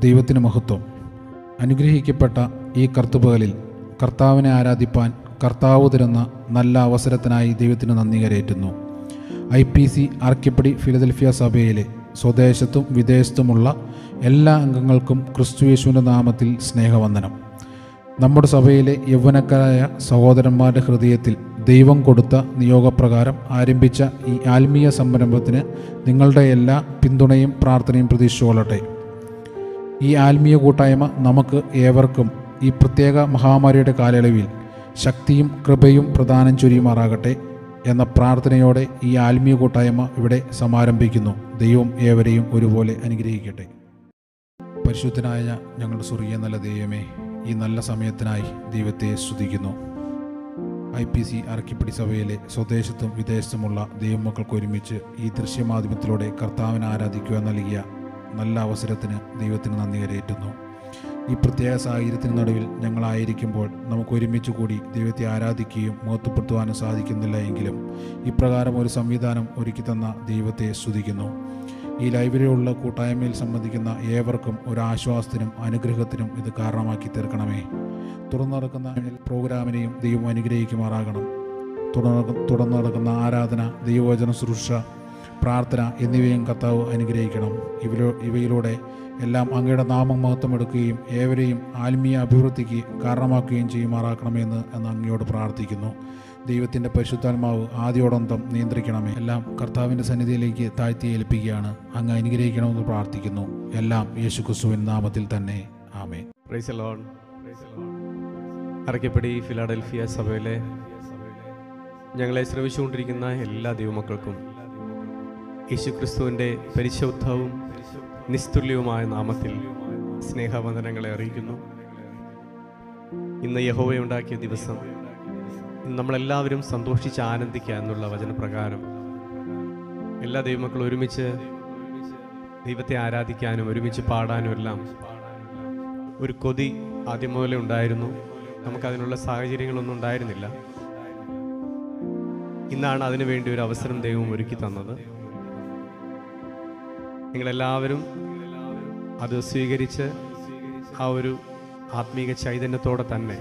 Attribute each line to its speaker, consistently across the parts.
Speaker 1: ദൈവത്തിന് മഹത്വം അനുഗ്രഹിക്കപ്പെട്ട ഈ കർത്തുപകലിൽ കർത്താവിനെ ആരാധിപ്പാൻ കർത്താവ് തരുന്ന നല്ല അവസരത്തിനായി ദൈവത്തിന് നന്ദി കരയേറ്റുന്നു ഐ പി സി ആർക്കിപ്പടി ഫിലദൽഫിയ സഭയിലെ സ്വദേശത്തും വിദേശത്തുമുള്ള എല്ലാ അംഗങ്ങൾക്കും ക്രിസ്തുയേശുവിൻ്റെ നാമത്തിൽ സ്നേഹവന്ദനം നമ്മുടെ സഭയിലെ യൗവനക്കാരായ സഹോദരന്മാരുടെ ഹൃദയത്തിൽ ദൈവം കൊടുത്ത നിയോഗപ്രകാരം ആരംഭിച്ച ഈ ആത്മീയ സംരംഭത്തിന് നിങ്ങളുടെ എല്ലാ പിന്തുണയും പ്രാർത്ഥനയും പ്രതീക്ഷിച്ചുകൊള്ളട്ടെ ഈ ആത്മീയ കൂട്ടായ്മ നമുക്ക് ഏവർക്കും ഈ പ്രത്യേക മഹാമാരിയുടെ കാലയളവിൽ ശക്തിയും കൃപയും പ്രദാനം ചൊരിയുമാറാകട്ടെ എന്ന പ്രാർത്ഥനയോടെ ഈ ആത്മീയ കൂട്ടായ്മ ഇവിടെ സമാരംഭിക്കുന്നു ദൈവം ഏവരെയും ഒരുപോലെ അനുഗ്രഹിക്കട്ടെ പരിശുദ്ധനായ ഞങ്ങളുടെ സ്വർഗീയ നല്ല ദൈവമേ ഈ നല്ല സമയത്തിനായി ദൈവത്തെ സ്തുതിക്കുന്നു ഐ പി സി അറക്കിപ്പിടി സഭയിലെ സ്വദേശത്തും വിദേശത്തുമുള്ള ദൈവമക്കൾക്ക് ഒരുമിച്ച് ഈ ദൃശ്യമാധ്യമത്തിലൂടെ കർത്താവിനെ ആരാധിക്കുവാൻ നൽകിയ നല്ല അവസരത്തിന് ദൈവത്തിന് നന്ദി കരയേറ്റുന്നു ഈ പ്രത്യേക സാഹചര്യത്തിന് നടുവിൽ ഞങ്ങളായിരിക്കുമ്പോൾ നമുക്ക് ഒരുമിച്ച് കൂടി ദൈവത്തെ ആരാധിക്കുകയും മഹത്വപ്പെടുത്തുവാനും സാധിക്കുന്നില്ല എങ്കിലും ഇപ്രകാരം ഒരു സംവിധാനം ഒരുക്കി തന്ന ദൈവത്തെ സ്തുതിക്കുന്നു ഈ ലൈബ്രറിയിലുള്ള കൂട്ടായ്മയിൽ സംബന്ധിക്കുന്ന ഏവർക്കും ഒരു ആശ്വാസത്തിനും അനുഗ്രഹത്തിനും ഇത് കാരണമാക്കി തീർക്കണമേ തുടർന്ന് നടക്കുന്ന പ്രോഗ്രാമിനെയും ദൈവം അനുഗ്രഹിക്കുമാറാകണം തുടർന്ന് തുടർന്ന് നടക്കുന്ന ആരാധന ദൈവവചന ശുശ്രൂഷ പ്രാർത്ഥന എന്നിവയും കർത്താവ് അനുഗ്രഹിക്കണം ഇവരോ ഇവയിലൂടെ എല്ലാം അങ്ങയുടെ നാമം മഹത്വമെടുക്കുകയും ഏവരെയും ആത്മീയ അഭിവൃദ്ധിക്ക് കാരണമാക്കുകയും ചെയ്യുമാറാക്കണമെന്ന് എന്ന് അങ്ങയോട് പ്രാർത്ഥിക്കുന്നു ദൈവത്തിൻ്റെ പരിശുദ്ധാത്മാവ് ആദ്യോടന്തം നിയന്ത്രിക്കണമേ എല്ലാം കർത്താവിൻ്റെ സന്നിധിയിലേക്ക് താഴ്ത്തി ഏൽപ്പിക്കുകയാണ് അങ്ങ് അനുഗ്രഹിക്കണമെന്ന് പ്രാർത്ഥിക്കുന്നു എല്ലാം യേശു ക്രിസ്തുവിൻ നാമത്തിൽ തന്നെ ആമേ
Speaker 2: പ്രൈസ് ലോൺ അറക്കപ്പടി ഫിലാഡൽഫിയ സഭയിലെ ഞങ്ങളെ ശ്രമിച്ചുകൊണ്ടിരിക്കുന്ന എല്ലാ ദൈവമക്കൾക്കും യേശുക്രിസ്തുവിൻ്റെ പരിശുദ്ധവും നിസ്തുല്യവുമായ നാമത്തിൽ സ്നേഹവന്ദനങ്ങളെ അറിയിക്കുന്നു ഇന്ന് യഹോവയുണ്ടാക്കിയ ദിവസം ഇന്ന് നമ്മളെല്ലാവരും സന്തോഷിച്ച് ആനന്ദിക്കുക എന്നുള്ള വചനപ്രകാരം എല്ലാ ദൈവമക്കളും ഒരുമിച്ച് ദൈവത്തെ ആരാധിക്കാനും ഒരുമിച്ച് പാടാനും എല്ലാം ഒരു കൊതി ആദ്യം മുതലേ ഉണ്ടായിരുന്നു നമുക്കതിനുള്ള സാഹചര്യങ്ങളൊന്നും ഉണ്ടായിരുന്നില്ല ഇന്നാണ് അതിനു വേണ്ടി ഒരു അവസരം ദൈവം ഒരുക്കി തന്നത് നിങ്ങളെല്ലാവരും അത് സ്വീകരിച്ച് ആ ഒരു ആത്മീക ചൈതന്യത്തോടെ തന്നെ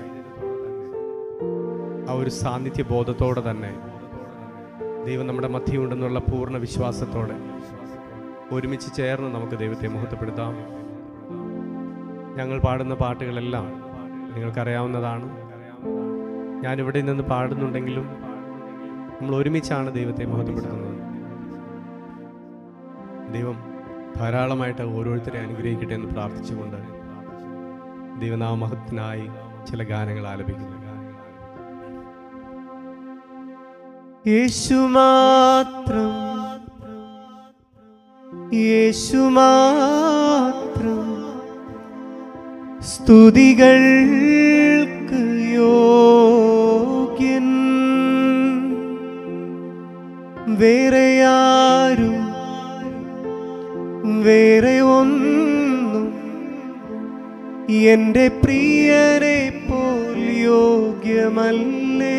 Speaker 2: ആ ഒരു സാന്നിധ്യ ബോധത്തോടെ തന്നെ ദൈവം നമ്മുടെ മധ്യമുണ്ടെന്നുള്ള പൂർണ്ണ വിശ്വാസത്തോടെ ഒരുമിച്ച് ചേർന്ന് നമുക്ക് ദൈവത്തെ മഹത്വപ്പെടുത്താം ഞങ്ങൾ പാടുന്ന പാട്ടുകളെല്ലാം നിങ്ങൾക്കറിയാവുന്നതാണ് ഞാനിവിടെ നിന്ന് പാടുന്നുണ്ടെങ്കിലും നമ്മൾ ഒരുമിച്ചാണ് ദൈവത്തെ മഹത്വപ്പെടുത്തുന്നത് ദൈവം ധാരാളമായിട്ട് ഓരോരുത്തരെ അനുഗ്രഹിക്കട്ടെ എന്ന് പ്രാർത്ഥിച്ചുകൊണ്ട് ദൈവനാമഹത്തിനായി ചില ഗാനങ്ങൾ ആലപിക്കുന്നു യേശു മാത്രം യേശു മാത്രം സ്തുതികൾക്ക് യോഗ്യൻ വേറെയാരും വേറെ ഒന്നും എൻ്റെ പ്രിയരെ പോൽ യോഗ്യമല്ലേ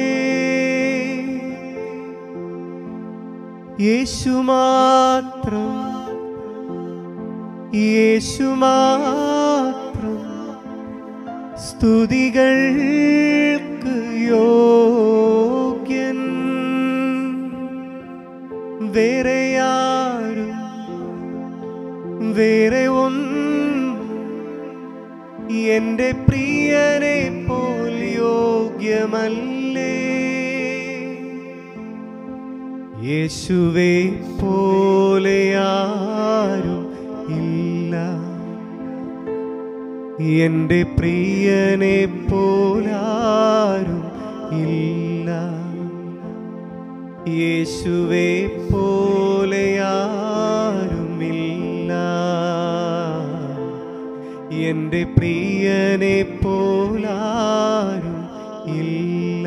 Speaker 2: യേശു മാത്രം യേശു മാത്രം സ്തുതികൾക്ക് യോഗ്യൻ വേറെയാരും വേറെ ഒന്നും എൻ്റെ പ്രിയനെ പോൽ യോഗ്യമല്ലേ യേശുവെ പോലെയാരും ഇല്ല എൻ്റെ പ്രിയനെ പോലാരും ഇല്ല യേശുവെ പോലെയാരുമില്ല എൻ്റെ പ്രിയനെ പോലാരും ഇല്ല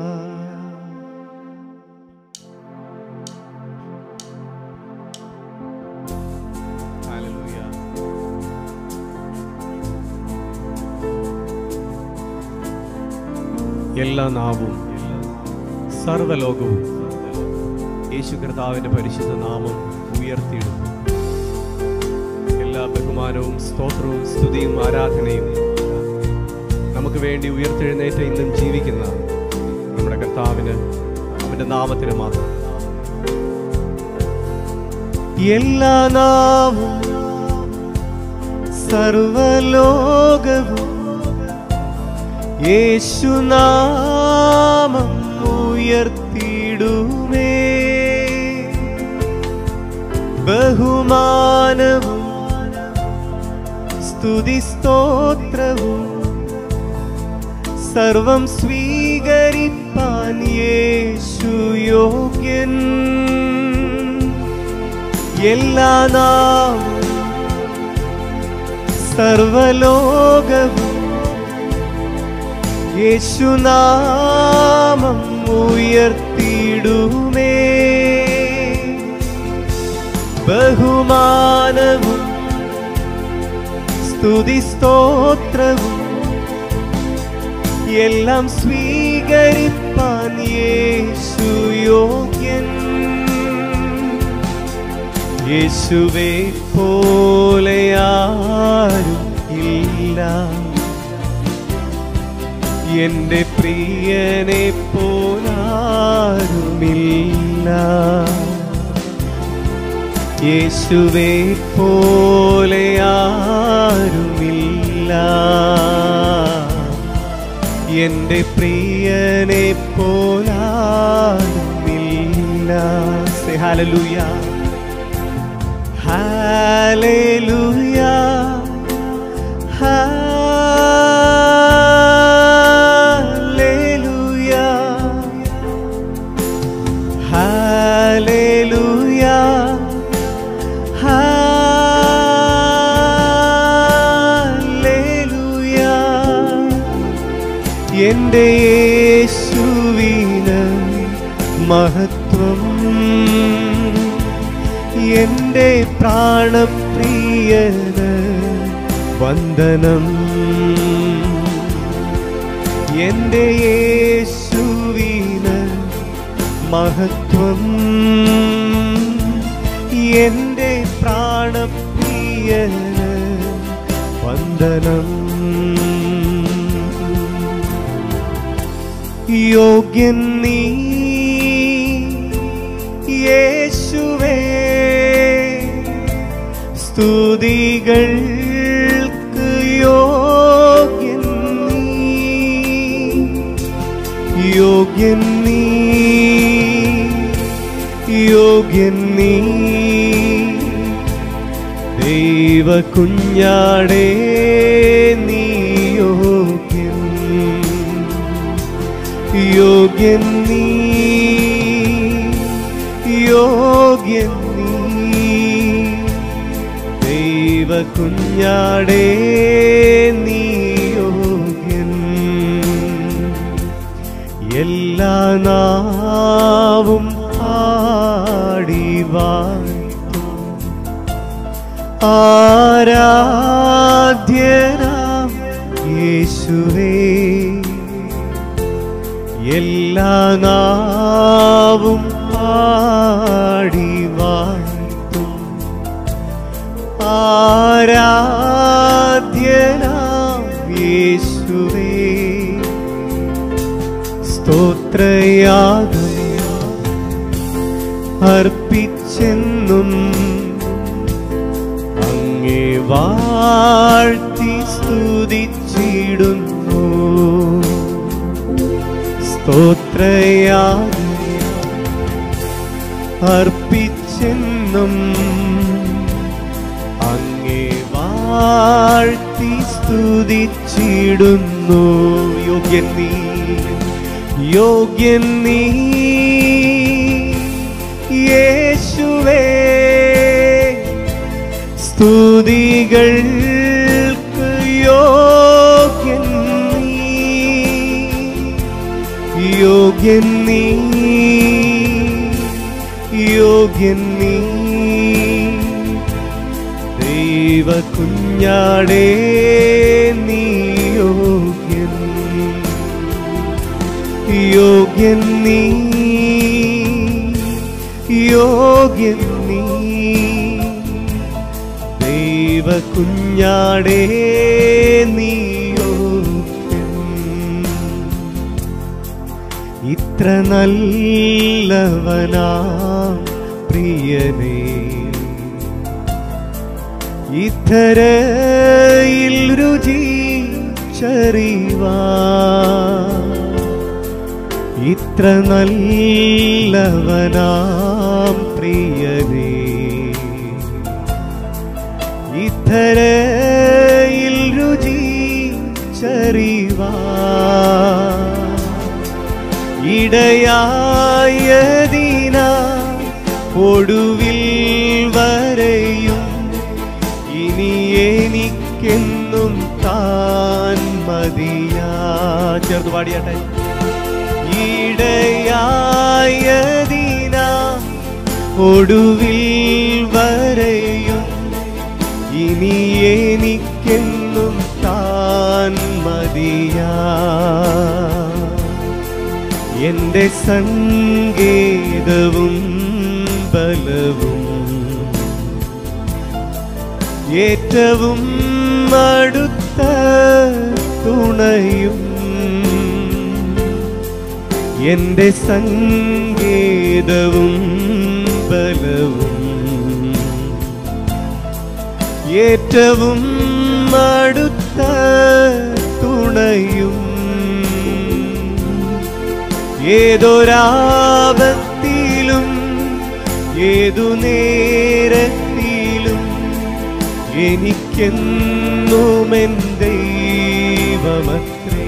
Speaker 2: എല്ലാ നാവും സർവലോകവും യേശു കർത്താവിൻ്റെ പരിശുദ്ധ നാമം ഉയർത്തിയിടും എല്ലാ ബഹുമാനവും സ്തോത്രവും സ്തുതിയും ആരാധനയും നമുക്ക് വേണ്ടി ഉയർത്തെഴുന്നേറ്റ് ഇന്നും ജീവിക്കുന്ന നമ്മുടെ കർത്താവിന് അവന്റെ നാമത്തിന് മാത്രം
Speaker 3: എല്ലാ നാവും സർവലോകവും യേശുനാമം ഉയർത്തിടുമേ ബഹുമാനവും സ്തുതിസ്തോത്രവും സർവം സ്വീകരിപ്പാൻ യേശു യോഗ്യൻ എല്ലാ നാവും സർവലോകവും യേശുനാമം ഉയർത്തിടുമേ ബഹുമാനവും സ്തുതിസ്തോത്രവും എല്ലാം സ്വീകരിപ്പാൻ യേശു യോഗ്യൻ യേശുവെ പോലെയാരും ഇല്ല എന്റെ പ്രിയനെ പോലാരുമില്ല യേശുവെ പോലെയാരുമില്ല എന്റെ പ്രിയനെ പോലാരുമില്ല say hallelujah hallelujah hallelujah hallelujah hallelujah എൻ്റെ യേശുവിന് മഹത്വം എൻ്റെ പ്രാണപ്രിയന് വന്ദനം എൻ്റെ യേശുവിന് മഹത്വം എൻ്റെ പ്രാണപ്രിയന് വന്ദനം യോഗ്യൻ നീ യേശുവേ സ്തുതികൾക്ക് യോഗ്യൻ നീ യോഗ്യൻ നീ യോഗ്യൻ നീ ദൈവ കുഞ്ഞാടേ നീ യോഗ്യൻ യോഗ്യൻ നീ യോഗ്യൻ നീ ദൈവ കുഞ്ഞാടേ നീ യോഗ്യൻ എല്ലാ നാവും പാടിവാഴ്ത്തും ആരാധ്യനാം യേശുവേ എല്ലാ നാവും പാടി വാഴ്ത്തും ആരാധ്യനാം യേശുവേ സ്തോത്രയാഗം അർപ്പിച്ചെന്നും അങ്ങേ വാഴ്ത്തി സ്തുതിച്ചിടുന്നു സ്തോത്രയാഗം അർപ്പിച്ചെന്നും അങ്ങേ വാഴ്ത്തി സ്തുതിച്ചിടുന്നു യോഗ്യൻ നീ യോഗ്യൻ നീ യേശുവേ സ്തുതികൾക്ക് യോഗ്യൻ നീ യോഗ്യൻ നീ യോഗ്യൻ നീ ദൈവ കുഞ്ഞാടേ നീ യോഗ്യൻ യോഗ്യൻ നീ യോഗ്യൻ നീ ദൈവ കുഞ്ഞാടേ നീയോഗ്യൻ ഇത്ര നല്ലവനാ പ്രിയനേ ഇത്തരയിൽ രുചി ചറിവാ ഇത്ര നല്ലവനാം പ്രിയനേ ഇത്തരയിൽ രുചി ചറിവാ ഇടയായതിന ഒടുവിൽ വരെയും ഇനി എനിക്കെന്നും താൻ മതിയാ ചേർത്ത് പാടിയാട്ടെ ഇടയായതിന ഒടുവിൽ വരെയും ഇനി എനിക്കെന്നും താൻ മതിയാ എന്റെ സംഗീതവും ബലവും ഏറ്റവും അടുത്ത തുണയും എന്റെ സംഗീതവും ബലവും ഏറ്റവും അടുത്ത തുണയും ഏതൊരാപത്തിലും ഏതു നേരത്തിലും എനിക്കെന്നുമെൻ ദൈവമത്രേ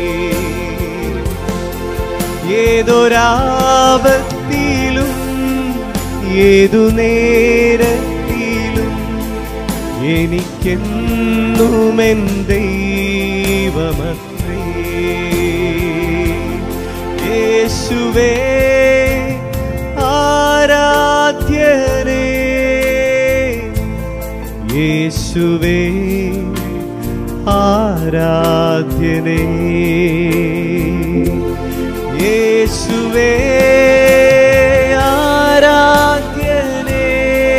Speaker 3: ഏതൊരാപത്തിലും ഏതു നേരത്തിലും എനിക്കെന്നുമെൻ ദൈവമത്രേ യേശുവേ ആരാധ്യനേ യേശുവേ ആരാധ്യനേ യേശുവേ ആരാധ്യനേ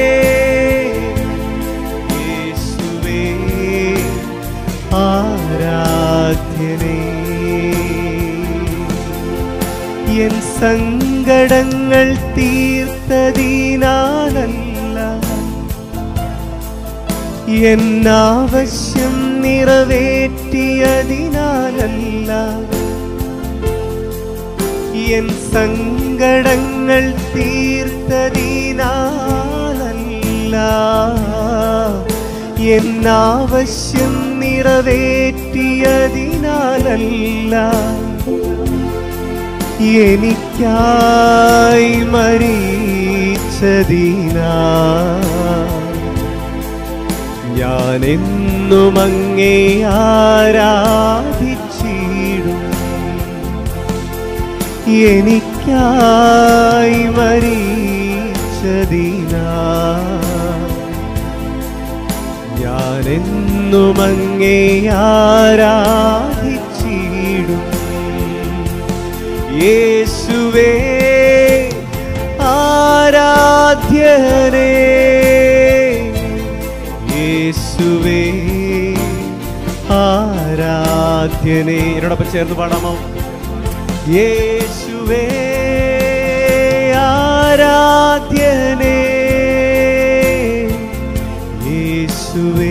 Speaker 3: യേശുവേ ആരാധ്യനേ എൻ സങ്കടങ്ങൾ തീർത്തതിനാലല്ല എന്നാവശ്യം നിറവേറ്റിയതിനാലല്ല എൻ സങ്കടങ്ങൾ തീർത്തതിനാലല്ല എന്നാവശ്യം നിറവേറ്റിയതിനാലല്ല എനിക്കായി മരീച്ചതിനാ ഞാൻ എന്നും അങ്ങേ ആരാധിച്ചിടും എനിക്കായി മരീച്ചതിനാ ഞാൻ എന്നും അങ്ങേ ആരാധിച്ചിടും യേശുവേ ആരാധ്യനേ യേശുവേ ആരാധ്യനേ എന്നോടൊപ്പം ചേർന്ന് പാടാമോ യേശുവേ ആരാധ്യനേ യേശുവേ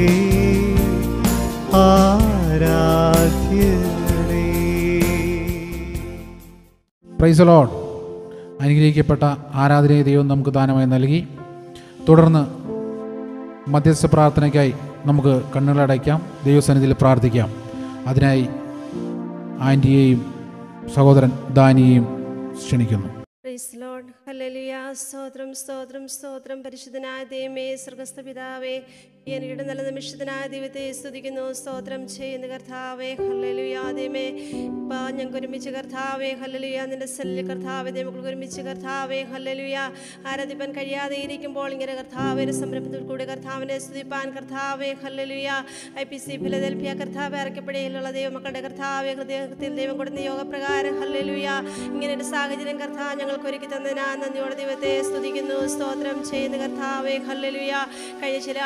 Speaker 3: ആരാധ്യനേ
Speaker 1: പ്രൈസ് ലോഡ് അനുഗ്രഹിക്കപ്പെട്ട ആരാധനീയ ദൈവം നമുക്ക് ദാനമായി നൽകി തുടർന്ന് മധ്യസ്ഥ പ്രാർത്ഥനയ്ക്കായി നമുക്ക് കണ്ണുകളടയ്ക്കാം ദൈവസന്നിധിയിൽ പ്രാർത്ഥിക്കാം അതിനായി ആൻറ്റിയെയും സഹോദരൻ ദാനിയെയും ക്ഷണിക്കുന്നു
Speaker 4: പ്രൈസ് ലോർഡ് ഹല്ലേലൂയ സ്തോത്രം സ്തോത്രം സ്തോത്രം പരിശുദ്ധനായ ദൈവമേ സ്വർഗസ്ഥ പിതാവേ ഈ എനിയുടെ നല്ല നിമിഷത്തിനായ ദൈവത്തെ സ്തുതിക്കുന്നു സ്തോത്രം ചെയ്യുന്ന കർത്താവേ ഹല്ലേലൂയ ദൈവമേ ഇപ്പം ഞങ്ങൾക്ക് ഒരുമിച്ച് കർത്താവേ ഹല്ലേലൂയ നിന്റെ സെല്ലിൽ കർത്താവേ ദൈവങ്ങൾക്ക് ഒരുമിച്ച് കർത്താവേ ഹല്ലേലൂയ ആരാധിപ്പാൻ കഴിയാതെ ഇരിക്കുമ്പോൾ ഇങ്ങനെ കർത്താവേ ഒരു സംരംഭത്തിൽ കൂടി കർത്താവിനെ സ്തുതിപ്പാൻ കർത്താവേ hallelujah I P C Philadelphia കർത്താവെ അറക്കപ്പെടയിലുള്ള ദൈവമക്കളുടെ കർത്താവെ ഹൃദയത്തിൽ ദൈവം കൊടുത്ത യോഗപ്രകാരം ഹല്ലേലൂയ ഇങ്ങനെ ഒരു സാഹചര്യം കർത്താവ് ഞങ്ങൾക്ക് ഒരുക്കി തന്നതിനാ നന്ദിയോടെ ദൈവത്തെ സ്തുതിക്കുന്നു സ്തോത്രം ചെയ്യുന്ന കർത്താവെ ഹല്ലേലൂയ കഴിഞ്ഞ ചില ആഴ്ചകളായി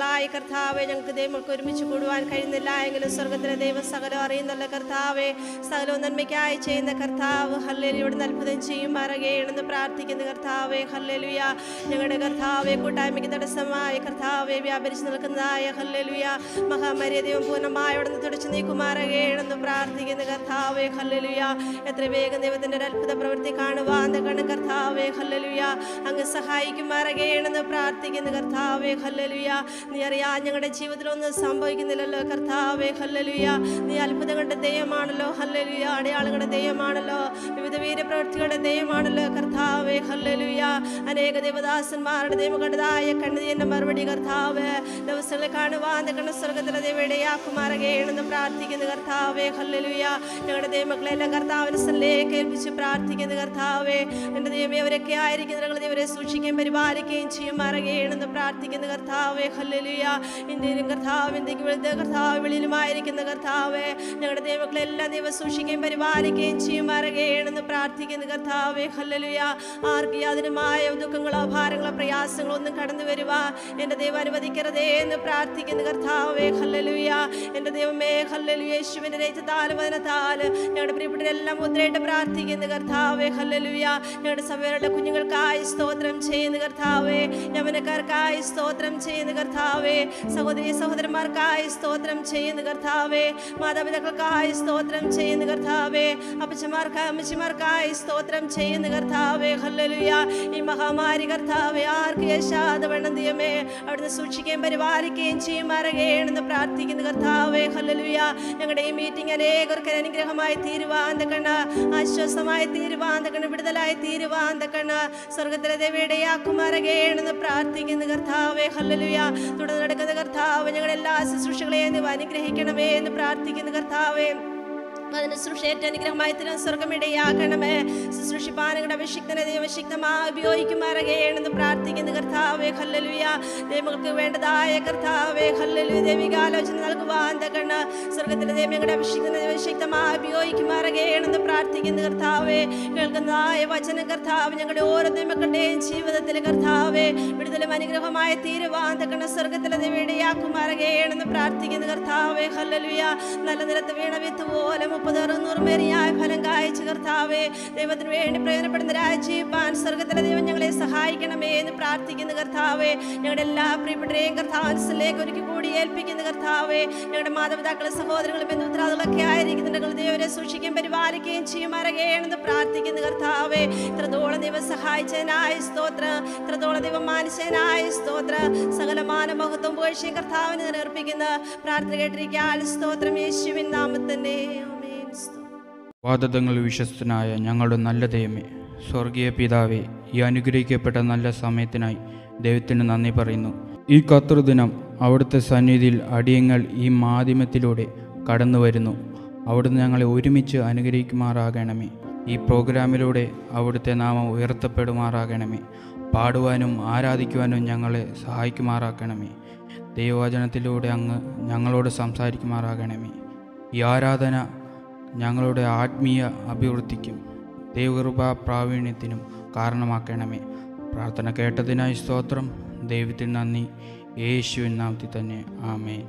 Speaker 4: ദൈവമായി കർത്താവെ ഞങ്ങൾക്ക് ദൈവങ്ങൾക്ക് ഒരുമിച്ച് കൂടുവാൻ കഴിയുന്നില്ല എങ്കിലും സ്വർഗത്തിലെ ദൈവം സകലം അറിയുന്നുള്ള കർത്താവെ സകലവും നന്മയ്ക്കായി ചെയ്യുന്ന കർത്താവ് ഹല്ലേലൂയുടെ അത്ഭുതം ചെയ്യും മറകേണെന്ന് പ്രാർത്ഥിക്കുന്ന കർത്താവെ ഹല്ലേലുയ ഞങ്ങളുടെ കർത്താവെ കൂട്ടായ്മയ്ക്ക് തടസ്സമായ കർത്താവെ വ്യാപരിച്ച് നിൽക്കുന്നതായ ഹല്ലേലുയ മഹാമര്യ ദൈവം പൂർണ്ണമായി അവിടെ നിന്ന് തുടച്ചു നീക്കുമാറകേണെന്ന് പ്രാർത്ഥിക്കുന്ന കർത്താവെ ഹല്ലേലുയ എത്ര വേഗം ദൈവത്തിന്റെ ഒരു അത്ഭുത പ്രവൃത്തി കാണുവാൻ കണ്ണു കർത്താവെ ഹല്ലേലുയ അങ്ങ് സഹായിക്കുമാറകേണെന്ന് പ്രാർത്ഥിക്കുന്ന കർത്താവെ ഹല്ലേലുയ നീ അറിയാ ഞങ്ങളുടെ ജീവിതത്തിലൊന്നും സംഭവിക്കുന്നില്ലല്ലോ കർത്താവെ ഹല്ലേലുയ നീ അത്ഭുതങ്ങളുടെ ദൈവമാണല്ലോ ഹല്ലേലുയ അടയാളങ്ങളുടെ ദൈവമാണല്ലോ വിവിധ വീരപ്രവൃത്തികളുടെ ദൈവമാണല്ലോ കർത്താവെ ഹല്ലേലുയ അനേക ദേവദാസന്മാരുടെ ദൈവങ്ങളുടേതായ കണ്ണുതിന്റെ മറുപടി കർത്താവ് ദിവസങ്ങളെ കാണുവാൻ കണ്ണ സ്വർഗത്തിലെ ദൈവയുടെയാക്കുമാറകേണെന്ന് പ്രാർത്ഥിക്കുന്ന കർത്താവെ ഹല്ലേലുയ ഞങ്ങളുടെ ദൈവമക്കളെല്ലാം കർത്താവിന് സ്ഥലിലേക്ക് ഏൽപ്പിച്ച് പ്രാർത്ഥിക്കുന്ന കർത്താവെ എൻ്റെ ദൈവമേ അവരൊക്കെ ആയിരിക്കുന്ന ഞങ്ങൾ ഇവരെ സൂക്ഷിക്കുകയും പരിപാലിക്കുകയും ചെയ്യും മറകേണെന്ന് പ്രാർത്ഥിക്കുന്ന കർത്താവെ ഹല്ലേലുയ ഇന്ത്യയിലും കർത്താവ് ഇന്ത്യക്ക് വെളുത്ത കർത്താവ് വെളിയിലുമായിരിക്കുന്ന കർത്താവെ ഞങ്ങളുടെ ദൈവങ്ങളെല്ലാം ദൈവം സൂക്ഷിക്കുകയും പരിപാലിക്കുകയും ചെയ്യും മറകേണെന്ന് പ്രാർത്ഥിക്കുന്ന കർത്താവെ ഹല്ലേലുയ ആർക്ക് യാതൊരുമായ ദുഃഖങ്ങളോ ഭാരങ്ങളോ പ്രയാസങ്ങളോ ഒന്നും കടന്നു വരുക എൻ്റെ ദൈവം അനുവദിക്കരുതേ എന്ന് പ്രാർത്ഥിക്കുന്ന കർത്താവെ ഹല്ലേലുയ എൻ്റെ ദൈവമേ ഹല്ലേലുയ യേശുവിൻ്റെ രചിതാല് വചനത്താല് ഞങ്ങളുടെ പ്രിയപ്പെട്ടവരെല്ലാം മുദ്രയിട്ട് പ്രാർത്ഥിക്കുന്ന കർത്താവെ ഹല്ലേലുയ ഞങ്ങളുടെ സഭയുടെ കുഞ്ഞുങ്ങൾക്കായി സ്തോത്രം ചെയ്യുന്ന കർത്താവെ യവനക്കാർക്കായി സ്തോത്രം ചെയ്യുന്ന കർത്താവെ സഹോദരി സഹോദരന്മാർക്കായി സ്തോത്രം ചെയ്യുന്ന കർത്താവെ മാതാപിതാക്കൾക്കായി സ്തോത്രം ചെയ്യുന്ന കർത്താവെ അപ്പച്ചമാർക്കായി അമ്മച്ചിമാർക്കായി സ്തോത്രം ചെയ്യുന്ന കർത്താവെ ഹല്ലേലൂയ ഈ മഹാമാരി കർത്താവെ ആർക്ക് യശാദ വേണം ദൈവമേ അവിടുന്ന് സൂക്ഷിക്കുകയും പരിപാലിക്കുകയും ചെയ്യും മറകേണെന്ന് പ്രാർത്ഥിക്കുന്ന കർത്താവെ ഹല്ലേലൂയ ഞങ്ങളുടെ ഈ മീറ്റിംഗ് അനേകർക്ക് അനുഗ്രഹമായി തീരുവാൻ കണ്ണ് ആശ്വാസമായി തീരുവാൻ കണ്ണ് വിടുതലായി തീരുവാൻ കണ്ണ് സ്വർഗത്തിലെ ദേവിയുടെയാക്കുമാരകേണെന്ന് പ്രാർത്ഥിക്കുന്ന കർത്താവെ ഹല്ലേലൂയ തുടർന്ന് നടക്കുന്ന കർത്താവ് ഞങ്ങളുടെ എല്ലാ ശുശ്രൂഷകളെയും നീ അനുഗ്രഹിക്കണമേ എന്ന് പ്രാർത്ഥിക്കുന്ന കർത്താവേ അതിന് ശുശ്രൂഷയേറ്റ അനുഗ്രഹമായി തരാൻ സ്വർഗമിടയാക്കണമേ ശുശ്രൂഷിപ്പാനങ്ങളുടെ അഭിഷിക്തനെ ദൈവശക്തമായി ഉപയോഗിക്കുമാറകേണെന്ന് പ്രാർത്ഥിക്കുന്ന കർത്താവേ ഹല്ലലുയ ദൈവങ്ങൾക്ക് വേണ്ടതായ കർത്താവേ ഹല്ലലുയ ദൈവികാലോചന നൽകുവാൻ തകണ് സ്വർഗത്തിലെ ദൈവങ്ങളുടെ അഭിഷിക്തനെ ദൈവശക്തമായി ഉപയോഗിക്കുമാറകേണെന്ന് പ്രാർത്ഥിക്കുന്ന കർത്താവേ കേൾക്കുന്നതായ വചന കർത്താവ് ഞങ്ങളുടെ ഓരോ ദൈവങ്ങളുടെയും ജീവിതത്തിൽ കർത്താവേ വിടുതലും അനുഗ്രഹമായി തീരുവാൻ തക്കണ സ്വർഗത്തിലെ ദൈവയുടെയാക്കുമാറകേണെന്ന് പ്രാർത്ഥിക്കുന്ന കർത്താവേ ഹല്ലലുയ നല്ല നിലത്ത് വീണ വിത്ത് പോലെ മുപ്പത് അറുന്നൂറ് മേറിയായ ഫലം കായച്ച് കർത്താവേ ദൈവത്തിന് വേണ്ടി പ്രയോജനപ്പെടുന്ന രാജീവാൻ സ്വർഗത്തിലെ ദൈവം ഞങ്ങളെ സഹായിക്കണമേ എന്ന് പ്രാർത്ഥിക്കുന്ന കർത്താവേ ഞങ്ങളുടെ എല്ലാ പ്രിയപ്പെട്ടരെയും കർത്താവൻസിലേക്ക് ഒരുക്കി കൂടി ഏൽപ്പിക്കുന്ന കർത്താവേ ഞങ്ങളുടെ മാതാപിതാക്കളും സഹോദരങ്ങളും ബന്ധുത്രാദികളൊക്കെ ആയിരിക്കുന്നുണ്ടെങ്കിൽ ദൈവരെ സൂക്ഷിക്കുകയും പരിപാലിക്കുകയും ചെയ്യുമാറകേണെന്ന് പ്രാർത്ഥിക്കുന്ന കർത്താവേ ഇത്രത്തോളം ദൈവം സഹായിച്ചതിനായ സ്തോത്ര ഇത്രത്തോളം ദൈവം മാനിച്ചതിനായ സ്തോത്ര സകലമാന മഹത്വം പോഴ്ചയും കർത്താവിന് നിർപ്പിക്കുന്ന പ്രാർത്ഥന കേട്ടിരിക്കാൻ സ്തോത്രം യേശുവിൻ നാമത്തന്നെ ആമേൻ സ്തോത്രം
Speaker 5: വാദതങ്ങൾ വിശ്വസ്തനായ ഞങ്ങളുടെ നല്ല ദൈവമേ സ്വർഗീയ പിതാവേ ഈ അനുഗ്രഹിക്കപ്പെട്ട നല്ല സമയത്തിനായി ദൈവത്തിന് നന്ദി പറയുന്നു ഈ കർത്തൃദിനം അവിടുത്തെ സന്നിധിയിൽ അടിയങ്ങൾ ഈ മാധ്യമത്തിലൂടെ കടന്നു വരുന്നു അവിടുന്ന് ഞങ്ങളെ ഒരുമിച്ച് അനുഗ്രഹിക്കുമാറാകണമേ ഈ പ്രോഗ്രാമിലൂടെ അവിടുത്തെ നാമം ഉയർത്തപ്പെടുമാറാകണമേ പാടുവാനും ആരാധിക്കുവാനും ഞങ്ങളെ സഹായിക്കുമാറാക്കണമേ ദൈവവചനത്തിലൂടെ അങ്ങ് ഞങ്ങളോട് സംസാരിക്കുമാറാകണമേ ഈ ആരാധന ഞങ്ങളുടെ ആത്മീയ അഭിവൃദ്ധിക്കും ദൈവകൃപ പ്രാവീണ്യത്തിനും കാരണമാക്കണമേ പ്രാർത്ഥന കേട്ടതിനായി സ്തോത്രം ദൈവത്തിന് നന്ദി യേശുവിൻ നാമത്തിൽ തന്നെ ആമേൻ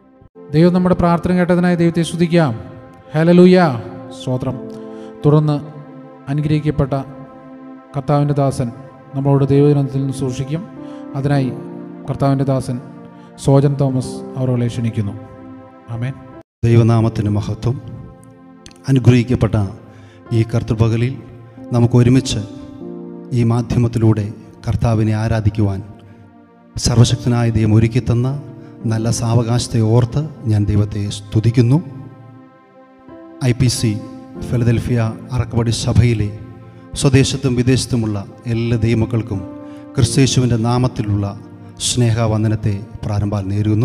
Speaker 1: ദൈവം നമ്മുടെ പ്രാർത്ഥന കേട്ടതിനായി ദൈവത്തെ സ്തുതിക്കാം ഹലലൂയ സ്തോത്രം തുടർന്ന് അനുഗ്രഹിക്കപ്പെട്ട കർത്താവിൻ്റെ ദാസൻ നമ്മളോട് ദൈവദിനത്തിൽ നിന്ന് സൂക്ഷിക്കും അതിനായി കർത്താവിൻ്റെ ദാസൻ സോജൻ തോമസ് അവരോളെ ക്ഷണിക്കുന്നു ആമേൻ
Speaker 6: ദൈവനാമത്തിന് മഹത്വം അനുഗ്രഹിക്കപ്പെട്ട ഈ കർത്തൃപകലിൽ നമുക്ക് ഒരുമിച്ച് ഈ മാധ്യമത്തിലൂടെ കർത്താവിനെ ആരാധിക്കുവാൻ സർവശക്തനായ ദൈവം ഒരുക്കിത്തന്ന നല്ല സാവകാശത്തെ ഓർത്ത് ഞാൻ ദൈവത്തെ സ്തുതിക്കുന്നു I P C Philadelphia Arakkappady സഭയിലെ സ്വദേശത്തും വിദേശത്തുമുള്ള എല്ലാ ദൈവമക്കൾക്കും ക്രിസ്തേശുവിൻ്റെ നാമത്തിലുള്ള സ്നേഹവന്ദനത്തെ പ്രാരംഭാൽ നേരുന്നു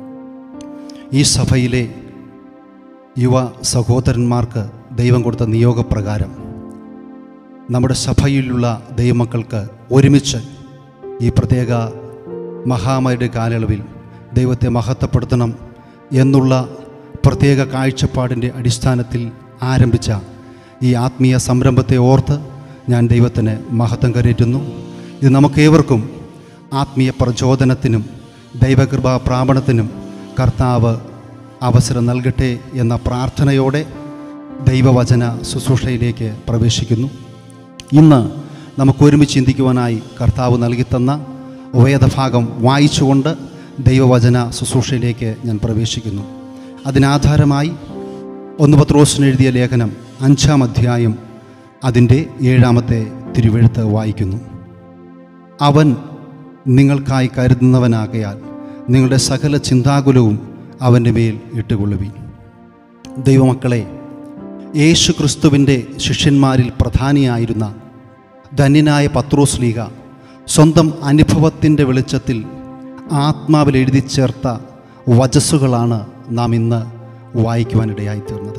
Speaker 6: ഈ സഭയിലെ യുവ സഹോദരന്മാർക്ക് ദൈവം കൊടുത്ത നിയോഗപ്രകാരം നമ്മുടെ സഭയിലുള്ള ദൈവമക്കൾക്ക് ഒരുമിച്ച് ഈ പ്രത്യേക മഹാമാരിയുടെ കാലയളവിൽ ദൈവത്തെ മഹത്വപ്പെടുത്തണം എന്നുള്ള പ്രത്യേക കാഴ്ചപ്പാടിൻ്റെ അടിസ്ഥാനത്തിൽ ആരംഭിച്ച ഈ ആത്മീയ സംരംഭത്തെ ഓർത്ത് ഞാൻ ദൈവത്തിന് മഹത്വം കരയറ്റുന്നു ഇത് നമുക്കേവർക്കും ആത്മീയ പ്രചോദനത്തിനും ദൈവകൃപ പ്രാപണത്തിനും കർത്താവ് അവസരം നൽകട്ടെ എന്ന പ്രാർത്ഥനയോടെ ദൈവവചന ശുശ്രൂഷയിലേക്ക് പ്രവേശിക്കുന്നു ഇന്ന് നമുക്ക് ഒരുമിച്ച് ചിന്തിക്കുവാനായി കർത്താവ് നൽകിത്തന്ന വേദഭാഗം വായിച്ചുകൊണ്ട് ദൈവവചന ശുശ്രൂഷയിലേക്ക് ഞാൻ പ്രവേശിക്കുന്നു അതിനാധാരമായി ഒന്ന് പത്രോസിന് എഴുതിയ ലേഖനം അഞ്ചാം അധ്യായം അതിൻ്റെ ഏഴാമത്തെ തിരുവെഴുത്ത് വായിക്കുന്നു അവൻ നിങ്ങൾക്കായി കരുതുന്നവനാകയാൽ നിങ്ങളുടെ സകല ചിന്താകുലവും അവൻ്റെ മേൽ ഇട്ടുകൊള്ളുവീൻ ദൈവമക്കളെ യേശു ക്രിസ്തുവിൻ്റെ ശിഷ്യന്മാരിൽ പ്രധാനിയായിരുന്ന ധന്യനായ പത്രോസ് ലീഗ സ്വന്തം അനുഭവത്തിൻ്റെ വെളിച്ചത്തിൽ ആത്മാവിൽ എഴുതി ചേർത്ത വചസ്സുകളാണ് നാം ഇന്ന് വായിക്കുവാനിടയായിത്തീർന്നത്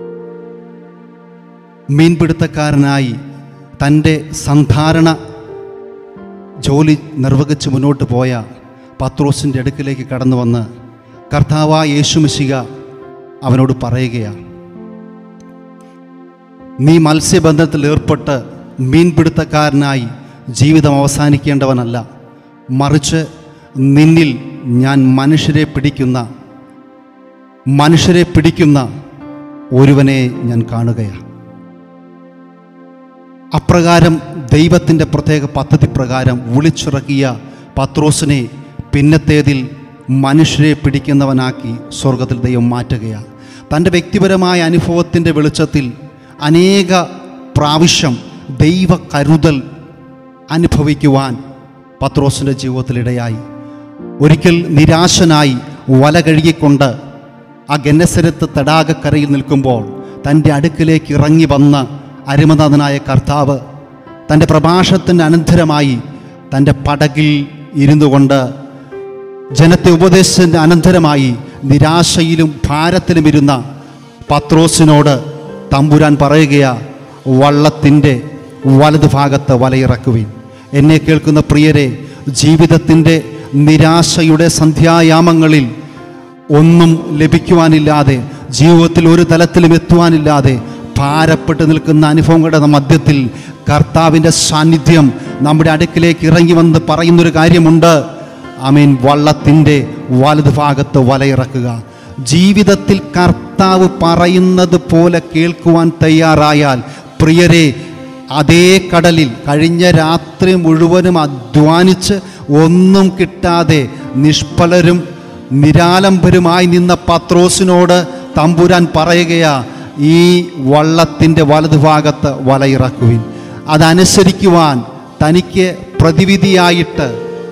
Speaker 6: മീൻപിടുത്തക്കാരനായി തൻ്റെ സന്ധാരണ ജോലി നിർവഹിച്ച് മുന്നോട്ട് പോയ പത്രോസിൻ്റെ അടുക്കിലേക്ക് കടന്നു വന്ന് കർത്താവായ യേശുമിശിക അവനോട് പറയുകയാണ് നീ മത്സ്യബന്ധനത്തിൽ ഏർപ്പെട്ട് മീൻപിടുത്തക്കാരനായി ജീവിതം അവസാനിക്കേണ്ടവനല്ല മറിച്ച് നിന്നിൽ ഞാൻ മനുഷ്യരെ പിടിക്കുന്ന മനുഷ്യരെ പിടിക്കുന്ന ഒരുവനെ ഞാൻ കാണുകയാണ് അപ്രകാരം ദൈവത്തിൻ്റെ പ്രത്യേക പദ്ധതി പ്രകാരം വിളിച്ചിറക്കിയ പത്രോസിനെ പിന്നത്തേതിൽ മനുഷ്യരെ പിടിക്കുന്നവനാക്കി സ്വർഗത്തിൽ ദൈവം മാറ്റുകയാണ് തൻ്റെ വ്യക്തിപരമായ അനുഭവത്തിൻ്റെ വെളിച്ചത്തിൽ അനേക പ്രാവശ്യം ദൈവ കരുതൽ അനുഭവിക്കുവാൻ പത്രോസിൻ്റെ ജീവിതത്തിലിടയായി ഒരിക്കൽ നിരാശനായി വല കഴുകിക്കൊണ്ട് ആ ഗന്നസരത്ത് തടാകക്കരയിൽ നിൽക്കുമ്പോൾ തൻ്റെ അടുക്കിലേക്ക് ഇറങ്ങി വന്ന അരുമനാഥനായ കർത്താവ് തൻ്റെ പ്രഭാഷണത്തിൻ്റെ അനന്തരമായി തൻ്റെ പടകിൽ ഇരുന്നു കൊണ്ട് ജനത്തെ ഉപദേശത്തിൻ്റെ അനന്തരമായി നിരാശയിലും ഭാരത്തിലും ഇരുന്ന പത്രോസിനോട് തമ്പുരാൻ പറയുകയാ വള്ളത്തിൻ്റെ വലതുഭാഗത്ത് വലയിറക്കുവിൻ എന്നെ കേൾക്കുന്ന പ്രിയരെ ജീവിതത്തിൻ്റെ നിരാശയുടെ സന്ധ്യായാമങ്ങളിൽ ഒന്നും ലഭിക്കുവാനില്ലാതെ ജീവിതത്തിൽ ഒരു തലത്തിലും എത്തുവാനില്ലാതെ ഭാരപ്പെട്ട് നിൽക്കുന്ന അനുഭവങ്ങളുടെ മധ്യത്തിൽ കർത്താവിൻ്റെ സാന്നിധ്യം നമ്മുടെ അടുക്കിലേക്ക് ഇറങ്ങി വന്ന് പറയുന്നൊരു കാര്യമുണ്ട് അമീൻ വള്ളത്തിൻ്റെ വലതുഭാഗത്ത് വലയിറക്കുക ജീവിതത്തിൽ കർത്താവ് പറയുന്നത് പോലെ കേൾക്കുവാൻ തയ്യാറായാൽ പ്രിയരെ അതേ കടലിൽ കഴിഞ്ഞ രാത്രി മുഴുവനും അധ്വാനിച്ച് ഒന്നും കിട്ടാതെ നിഷ്ഫലരും നിരാലംബരുമായി നിന്ന പത്രോസിനോട് തമ്പുരാൻ പറയുകയാ ഈ വള്ളത്തിൻ്റെ വലതുഭാഗത്ത് വലയിറക്കുവിൻ അതനുസരിക്കുവാൻ തനിക്ക് പ്രതിവിധിയായിട്ട്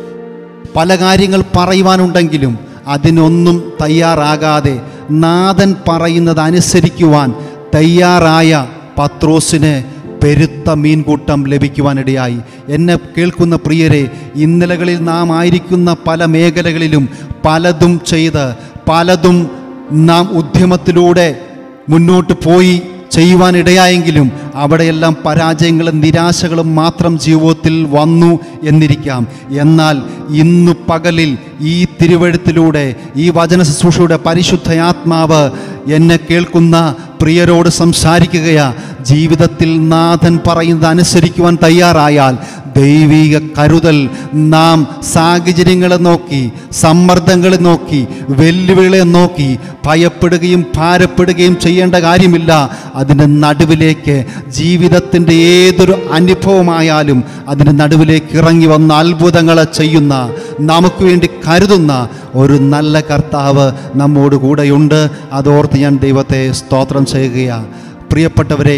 Speaker 6: പല കാര്യങ്ങൾ പറയുവാനുണ്ടെങ്കിലും അതിനൊന്നും തയ്യാറാകാതെ നാഥൻ പറയുന്നത് അനുസരിക്കുവാൻ തയ്യാറായ പത്രോസിന് പെരുത്ത മീൻകൂട്ടം ലഭിക്കുവാനിടയായി എന്നെ കേൾക്കുന്ന പ്രിയരെ ഇന്നലകളിൽ നാം ആയിരിക്കുന്ന പല മേഖലകളിലും പലതും ചെയ്ത് പലതും നാം ഉദ്യമത്തിലൂടെ മുന്നോട്ട് പോയി ചെയ്യുവാനിടയായെങ്കിലും അവിടെയെല്ലാം പരാജയങ്ങളും നിരാശകളും മാത്രം ജീവിതത്തിൽ വന്നു എന്നിരിക്കാം എന്നാൽ ഇന്നു പകലിൽ ഈ തിരുവഴുത്തിലൂടെ ഈ വചന ശുശ്രൂഷയുടെ പരിശുദ്ധയാത്മാവ് എന്നെ കേൾക്കുന്ന പ്രിയരോട് സംസാരിക്കുകയാ ജീവിതത്തിൽ നാഥൻ പറയുന്നത് അനുസരിക്കുവാൻ തയ്യാറായാൽ ദൈവിക കരുതൽ നാം സാഹചര്യങ്ങളെ നോക്കി സമ്മർദ്ദങ്ങളെ നോക്കി വെല്ലുവിളികളെ നോക്കി ഭയപ്പെടുകയും ഭാരപ്പെടുകയും ചെയ്യേണ്ട കാര്യമില്ല അതിൻ്റെ നടുവിലേക്ക് ജീവിതത്തിൻ്റെ ഏതൊരു അനുഭവമായാലും അതിൻ്റെ നടുവിലേക്ക് ഇറങ്ങി വന്ന അത്ഭുതങ്ങളെ ചെയ്യുന്ന നമുക്ക് വേണ്ടി കരുതുന്ന ഒരു നല്ല കർത്താവ് നമ്മോട് കൂടെയുണ്ട് അതോർത്ത് ഞാൻ ദൈവത്തെ സ്തോത്രം ചെയ്യുകയാണ് പ്രിയപ്പെട്ടവരെ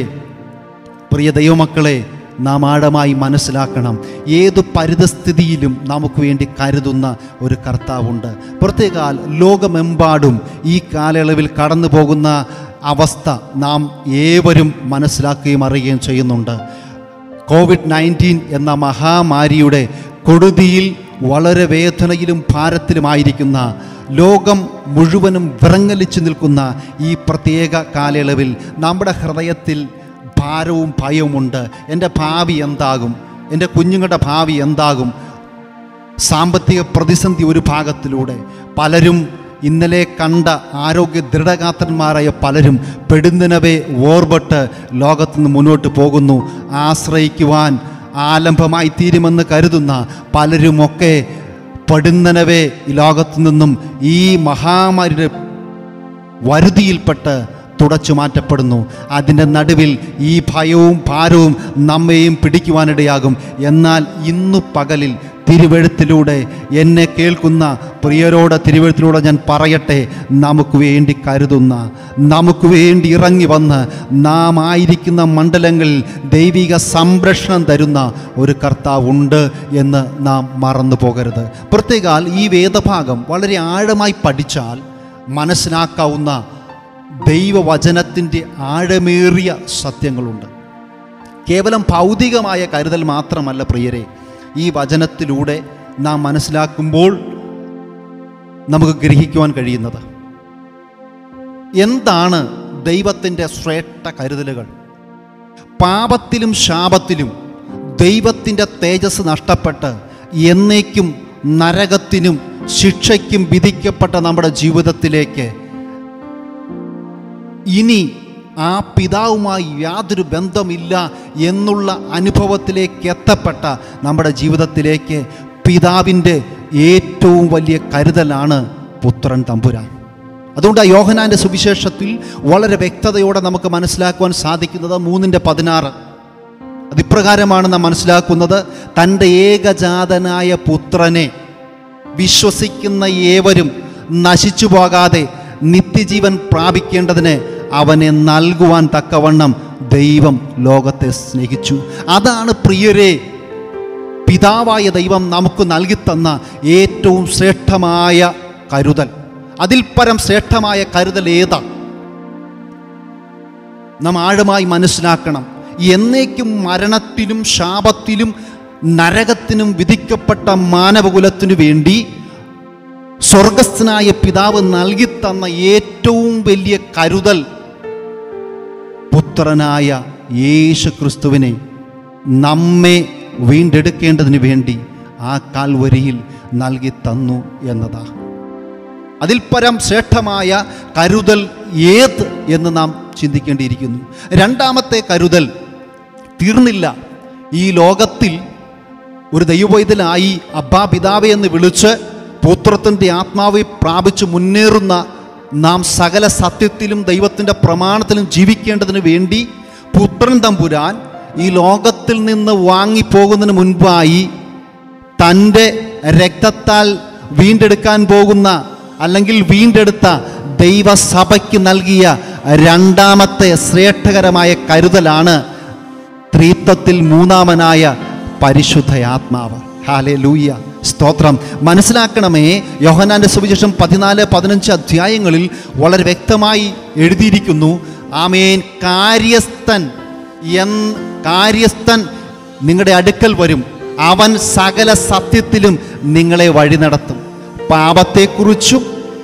Speaker 6: പ്രിയ ദൈവമക്കളെ നാം ആഴമായി മനസ്സിലാക്കണം ഏത് പരിതസ്ഥിതിയിലും നമുക്ക് വേണ്ടി കരുതുന്ന ഒരു കർത്താവുണ്ട് പ്രത്യേകാൽ ലോകമെമ്പാടും ഈ കാലയളവിൽ കടന്നു പോകുന്ന അവസ്ഥ നാം ഏവരും മനസ്സിലാക്കുകയും അറിയുകയും ചെയ്യുന്നുണ്ട് കോവിഡ് നയൻറ്റീൻ എന്ന മഹാമാരിയുടെ കൊടുതിയിൽ വളരെ വേദനയിലും ഭാരത്തിലുമായിരിക്കുന്ന ലോകം മുഴുവനും വിറങ്ങലിച്ചു നിൽക്കുന്ന ഈ പ്രത്യേക കാലയളവിൽ നമ്മുടെ ഹൃദയത്തിൽ ഭാരവും ഭയവുമുണ്ട് എൻ്റെ ഭാവി എന്താകും എൻ്റെ കുഞ്ഞുങ്ങളുടെ ഭാവി എന്താകും സാമ്പത്തിക പ്രതിസന്ധി ഒരു ഭാഗത്തിലൂടെ പലരും ഇന്നലെ കണ്ട ആരോഗ്യ ദൃഢഗാത്രന്മാരായ പലരും പെടുന്നനവെ ഓർബട്ട് ലോകത്തുനിന്ന് മുന്നോട്ട് പോകുന്നു ആശ്രയിക്കുവാൻ ആലംബമായി തീരുമെന്ന് കരുതുന്ന പലരുമൊക്കെ പടുന്നനവേ ഈ ലോകത്തു നിന്നും ഈ മഹാമാരിയുടെ വരുതിയിൽപ്പെട്ട് തുടച്ചു മാറ്റപ്പെടുന്നു അതിൻ്റെ നടുവിൽ ഈ ഭയവും ഭാരവും നമ്മെയും പിടിക്കുവാനിടയാകും എന്നാൽ ഇന്നു പകലിൽ തിരുവഴുത്തിലൂടെ എന്നെ കേൾക്കുന്ന പ്രിയരോട് തിരുവഴുത്തിലൂടെ ഞാൻ പറയട്ടെ നമുക്ക് വേണ്ടി കരുതുന്ന നമുക്ക് വേണ്ടി ഇറങ്ങി വന്ന് നാം ആയിരിക്കുന്ന മണ്ഡലങ്ങളിൽ ദൈവിക സംരക്ഷണം തരുന്ന ഒരു കർത്താവുണ്ട് എന്ന് നാം മറന്നു പോകരുത് പ്രത്യേകാൽ ഈ വേദഭാഗം വളരെ ആഴമായി പഠിച്ചാൽ മനസ്സിലാക്കാവുന്ന ദൈവവചനത്തിൻ്റെ ആഴമേറിയ സത്യങ്ങളുണ്ട് കേവലം ഭൗതികമായ കരുതൽ മാത്രമല്ല പ്രിയരെ ഈ വചനത്തിലൂടെ നാം മനസ്സിലാക്കുമ്പോൾ നമുക്ക് ഗ്രഹിക്കുവാൻ കഴിയുന്നത് എന്താണ് ദൈവത്തിൻ്റെ ശ്രേഷ്ഠ കരുതലുകൾ പാപത്തിലും ശാപത്തിലും ദൈവത്തിൻ്റെ തേജസ് നഷ്ടപ്പെട്ട് എന്നേക്കും നരകത്തിനും ശിക്ഷയ്ക്കും വിധിക്കപ്പെട്ട നമ്മുടെ ജീവിതത്തിലേക്ക് ഇനി ആ പിതാവുമായി യാതൊരു ബന്ധമില്ല എന്നുള്ള അനുഭവത്തിലേക്ക് എത്തപ്പെട്ട നമ്മുടെ ജീവിതത്തിലേക്ക് പിതാവിൻ്റെ ഏറ്റവും വലിയ കരുതലാണ് പുത്രൻ തമ്പുരാൻ അതുകൊണ്ട് ആ യോഹനാൻ്റെ സുവിശേഷത്തിൽ വളരെ വ്യക്തതയോടെ നമുക്ക് മനസ്സിലാക്കുവാൻ സാധിക്കുന്നത് മൂന്നിൻ്റെ പതിനാറ് അതിപ്രകാരമാണ് നാം മനസ്സിലാക്കുന്നത് തൻ്റെ ഏകജാതനായ പുത്രനെ വിശ്വസിക്കുന്ന ഏവരും നശിച്ചു പോകാതെ നിത്യജീവൻ പ്രാപിക്കേണ്ടതിന് അവനെ നൽകുവാൻ തക്കവണ്ണം ദൈവം ലോകത്തെ സ്നേഹിച്ചു അതാണ് പ്രിയരെ പിതാവായ ദൈവം നമുക്ക് നൽകിത്തന്ന ഏറ്റവും ശ്രേഷ്ഠമായ കരുതൽ അതിൽ പരം ശ്രേഷ്ഠമായ കരുതൽ ഏതാ നാം ആഴമായി മനസ്സിലാക്കണം എന്നേക്കും മരണത്തിലും ശാപത്തിലും നരകത്തിനും വിധിക്കപ്പെട്ട മാനവകുലത്തിനു വേണ്ടി സ്വർഗസ്ഥനായ പിതാവ് നൽകിത്തന്ന ഏറ്റവും വലിയ കരുതൽ പുത്രനായ യേശു ക്രിസ്തുവിനെ നമ്മെ വീണ്ടെടുക്കേണ്ടതിന് വേണ്ടി ആ കാൽവരിയിൽ നൽകി തന്നു എന്നതാ അതിൽ പരം ശ്രേഷ്ഠമായ കരുതൽ ഏത് എന്ന് നാം ചിന്തിക്കേണ്ടിയിരിക്കുന്നു രണ്ടാമത്തെ കരുതൽ തീർന്നില്ല ഈ ലോകത്തിൽ ഒരു ദൈവവൈതലായി അബ്ബാ പിതാവെ എന്ന് വിളിച്ച് പുത്രത്തിൻ്റെ ആത്മാവെ പ്രാപിച്ച് മുന്നേറുന്ന നാം സകല സത്യത്തിലും ദൈവത്തിൻ്റെ പ്രമാണത്തിലും ജീവിക്കേണ്ടതിന് വേണ്ടി പുത്രൻ തമ്പുരാൻ ഈ ലോകത്തിൽ നിന്ന് വാങ്ങിപ്പോകുന്നതിന് മുൻപായി തൻ്റെ രക്തത്താൽ വീണ്ടെടുക്കാൻ പോകുന്ന അല്ലെങ്കിൽ വീണ്ടെടുത്ത ദൈവസഭയ്ക്ക് നൽകിയ രണ്ടാമത്തെ ശ്രേഷ്ഠകരമായ കരുതലാണ് ത്രീത്വത്തിൽ മൂന്നാമനായ പരിശുദ്ധ ആത്മാവ് ഹാലെ ലൂയ സ്തോത്രം മനസ്സിലാക്കണമേ യോഹനാന്റെ സുവിശേഷം പതിനാല് പതിനഞ്ച് അധ്യായങ്ങളിൽ വളരെ വ്യക്തമായി എഴുതിയിരിക്കുന്നു ആമേൻ കാര്യസ്ഥൻ എൻ കാര്യസ്ഥൻ നിങ്ങളുടെ അടുക്കൽ വരും അവൻ സകല സത്യത്തിലും നിങ്ങളെ വഴി നടത്തും പാപത്തെക്കുറിച്ചും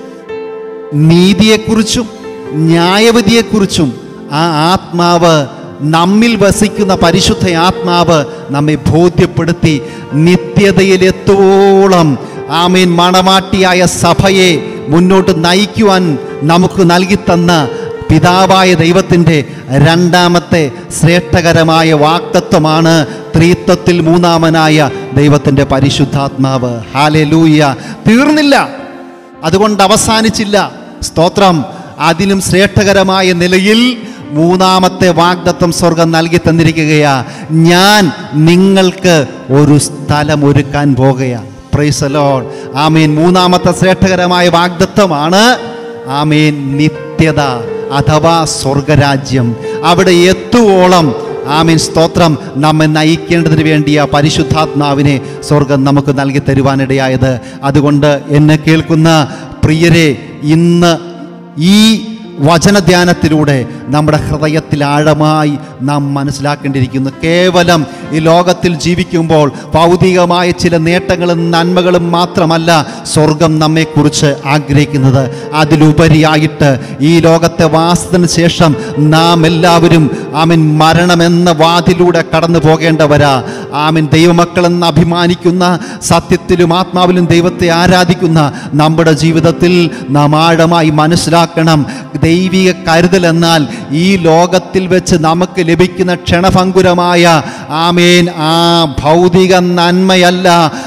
Speaker 6: നീതിയെക്കുറിച്ചും ന്യായവിധിയെക്കുറിച്ചും ആ ആത്മാവ് നമ്മിൽ വസിക്കുന്ന പരിശുദ്ധ ആത്മാവ് നമ്മെ ബോധ്യപ്പെടുത്തി നിത്യതയിലെത്തോളം ആമീൻ മണമാട്ടിയായ സഭയെ മുന്നോട്ട് നയിക്കുവാൻ നമുക്ക് നൽകിത്തന്ന പിതാവായ ദൈവത്തിൻ്റെ രണ്ടാമത്തെ ശ്രേഷ്ഠകരമായ വാക്തത്വമാണ് ത്രീത്വത്തിൽ മൂന്നാമനായ ദൈവത്തിൻ്റെ പരിശുദ്ധാത്മാവ് ഹാലെ ലൂയ തീർന്നില്ല അതുകൊണ്ട് അവസാനിച്ചില്ല സ്തോത്രം അതിലും ശ്രേഷ്ഠകരമായ നിലയിൽ മൂന്നാമത്തെ വാഗ്ദത്വം സ്വർഗം നൽകി തന്നിരിക്കുകയാ ഞാൻ നിങ്ങൾക്ക് ഒരു സ്ഥലം ഒരുക്കാൻ പോകുകയാ പ്രൈസ് ലോഡ് ആമീൻ മൂന്നാമത്തെ ശ്രേഷ്ഠകരമായ വാഗ്ദത്വമാണ് ആമീൻ നിത്യത അഥവാ സ്വർഗരാജ്യം അവിടെ എത്തുവോളം ആമീൻ സ്തോത്രം നമ്മെ നയിക്കേണ്ടതിന് വേണ്ടി ആ പരിശുദ്ധാത്മാവിനെ സ്വർഗം നമുക്ക് നൽകി തരുവാനിടയായത് അതുകൊണ്ട് എന്നെ കേൾക്കുന്ന പ്രിയരെ ഇന്ന് ഈ വചനധ്യാനത്തിലൂടെ നമ്മുടെ ഹൃദയത്തിൽ ആഴമായി നാം മനസ്സിലാക്കേണ്ടിയിരിക്കുന്നു കേവലം ഈ ലോകത്തിൽ ജീവിക്കുമ്പോൾ ഭൗതികമായ ചില നേട്ടങ്ങളും നന്മകളും മാത്രമല്ല സ്വർഗം നമ്മെക്കുറിച്ച് ആഗ്രഹിക്കുന്നത് അതിലുപരിയായിട്ട് ഈ ലോകത്തെ വാസത്തിന് ശേഷം നാം എല്ലാവരും ആമിൻ മരണമെന്ന വാതിലൂടെ കടന്നു പോകേണ്ടവരാ ആമിൻ ദൈവമക്കളെന്ന് അഭിമാനിക്കുന്ന സത്യത്തിലും ആത്മാവിലും ദൈവത്തെ ആരാധിക്കുന്ന നമ്മുടെ ജീവിതത്തിൽ നാം ആഴമായി മനസ്സിലാക്കണം ദൈവിക കരുതൽ എന്നാൽ ഈ ലോകത്തിൽ വെച്ച് നമുക്ക് ലഭിക്കുന്ന ക്ഷണഭങ്കുരമായ ആമേൻ ആ ഭൗതിക നന്മയല്ല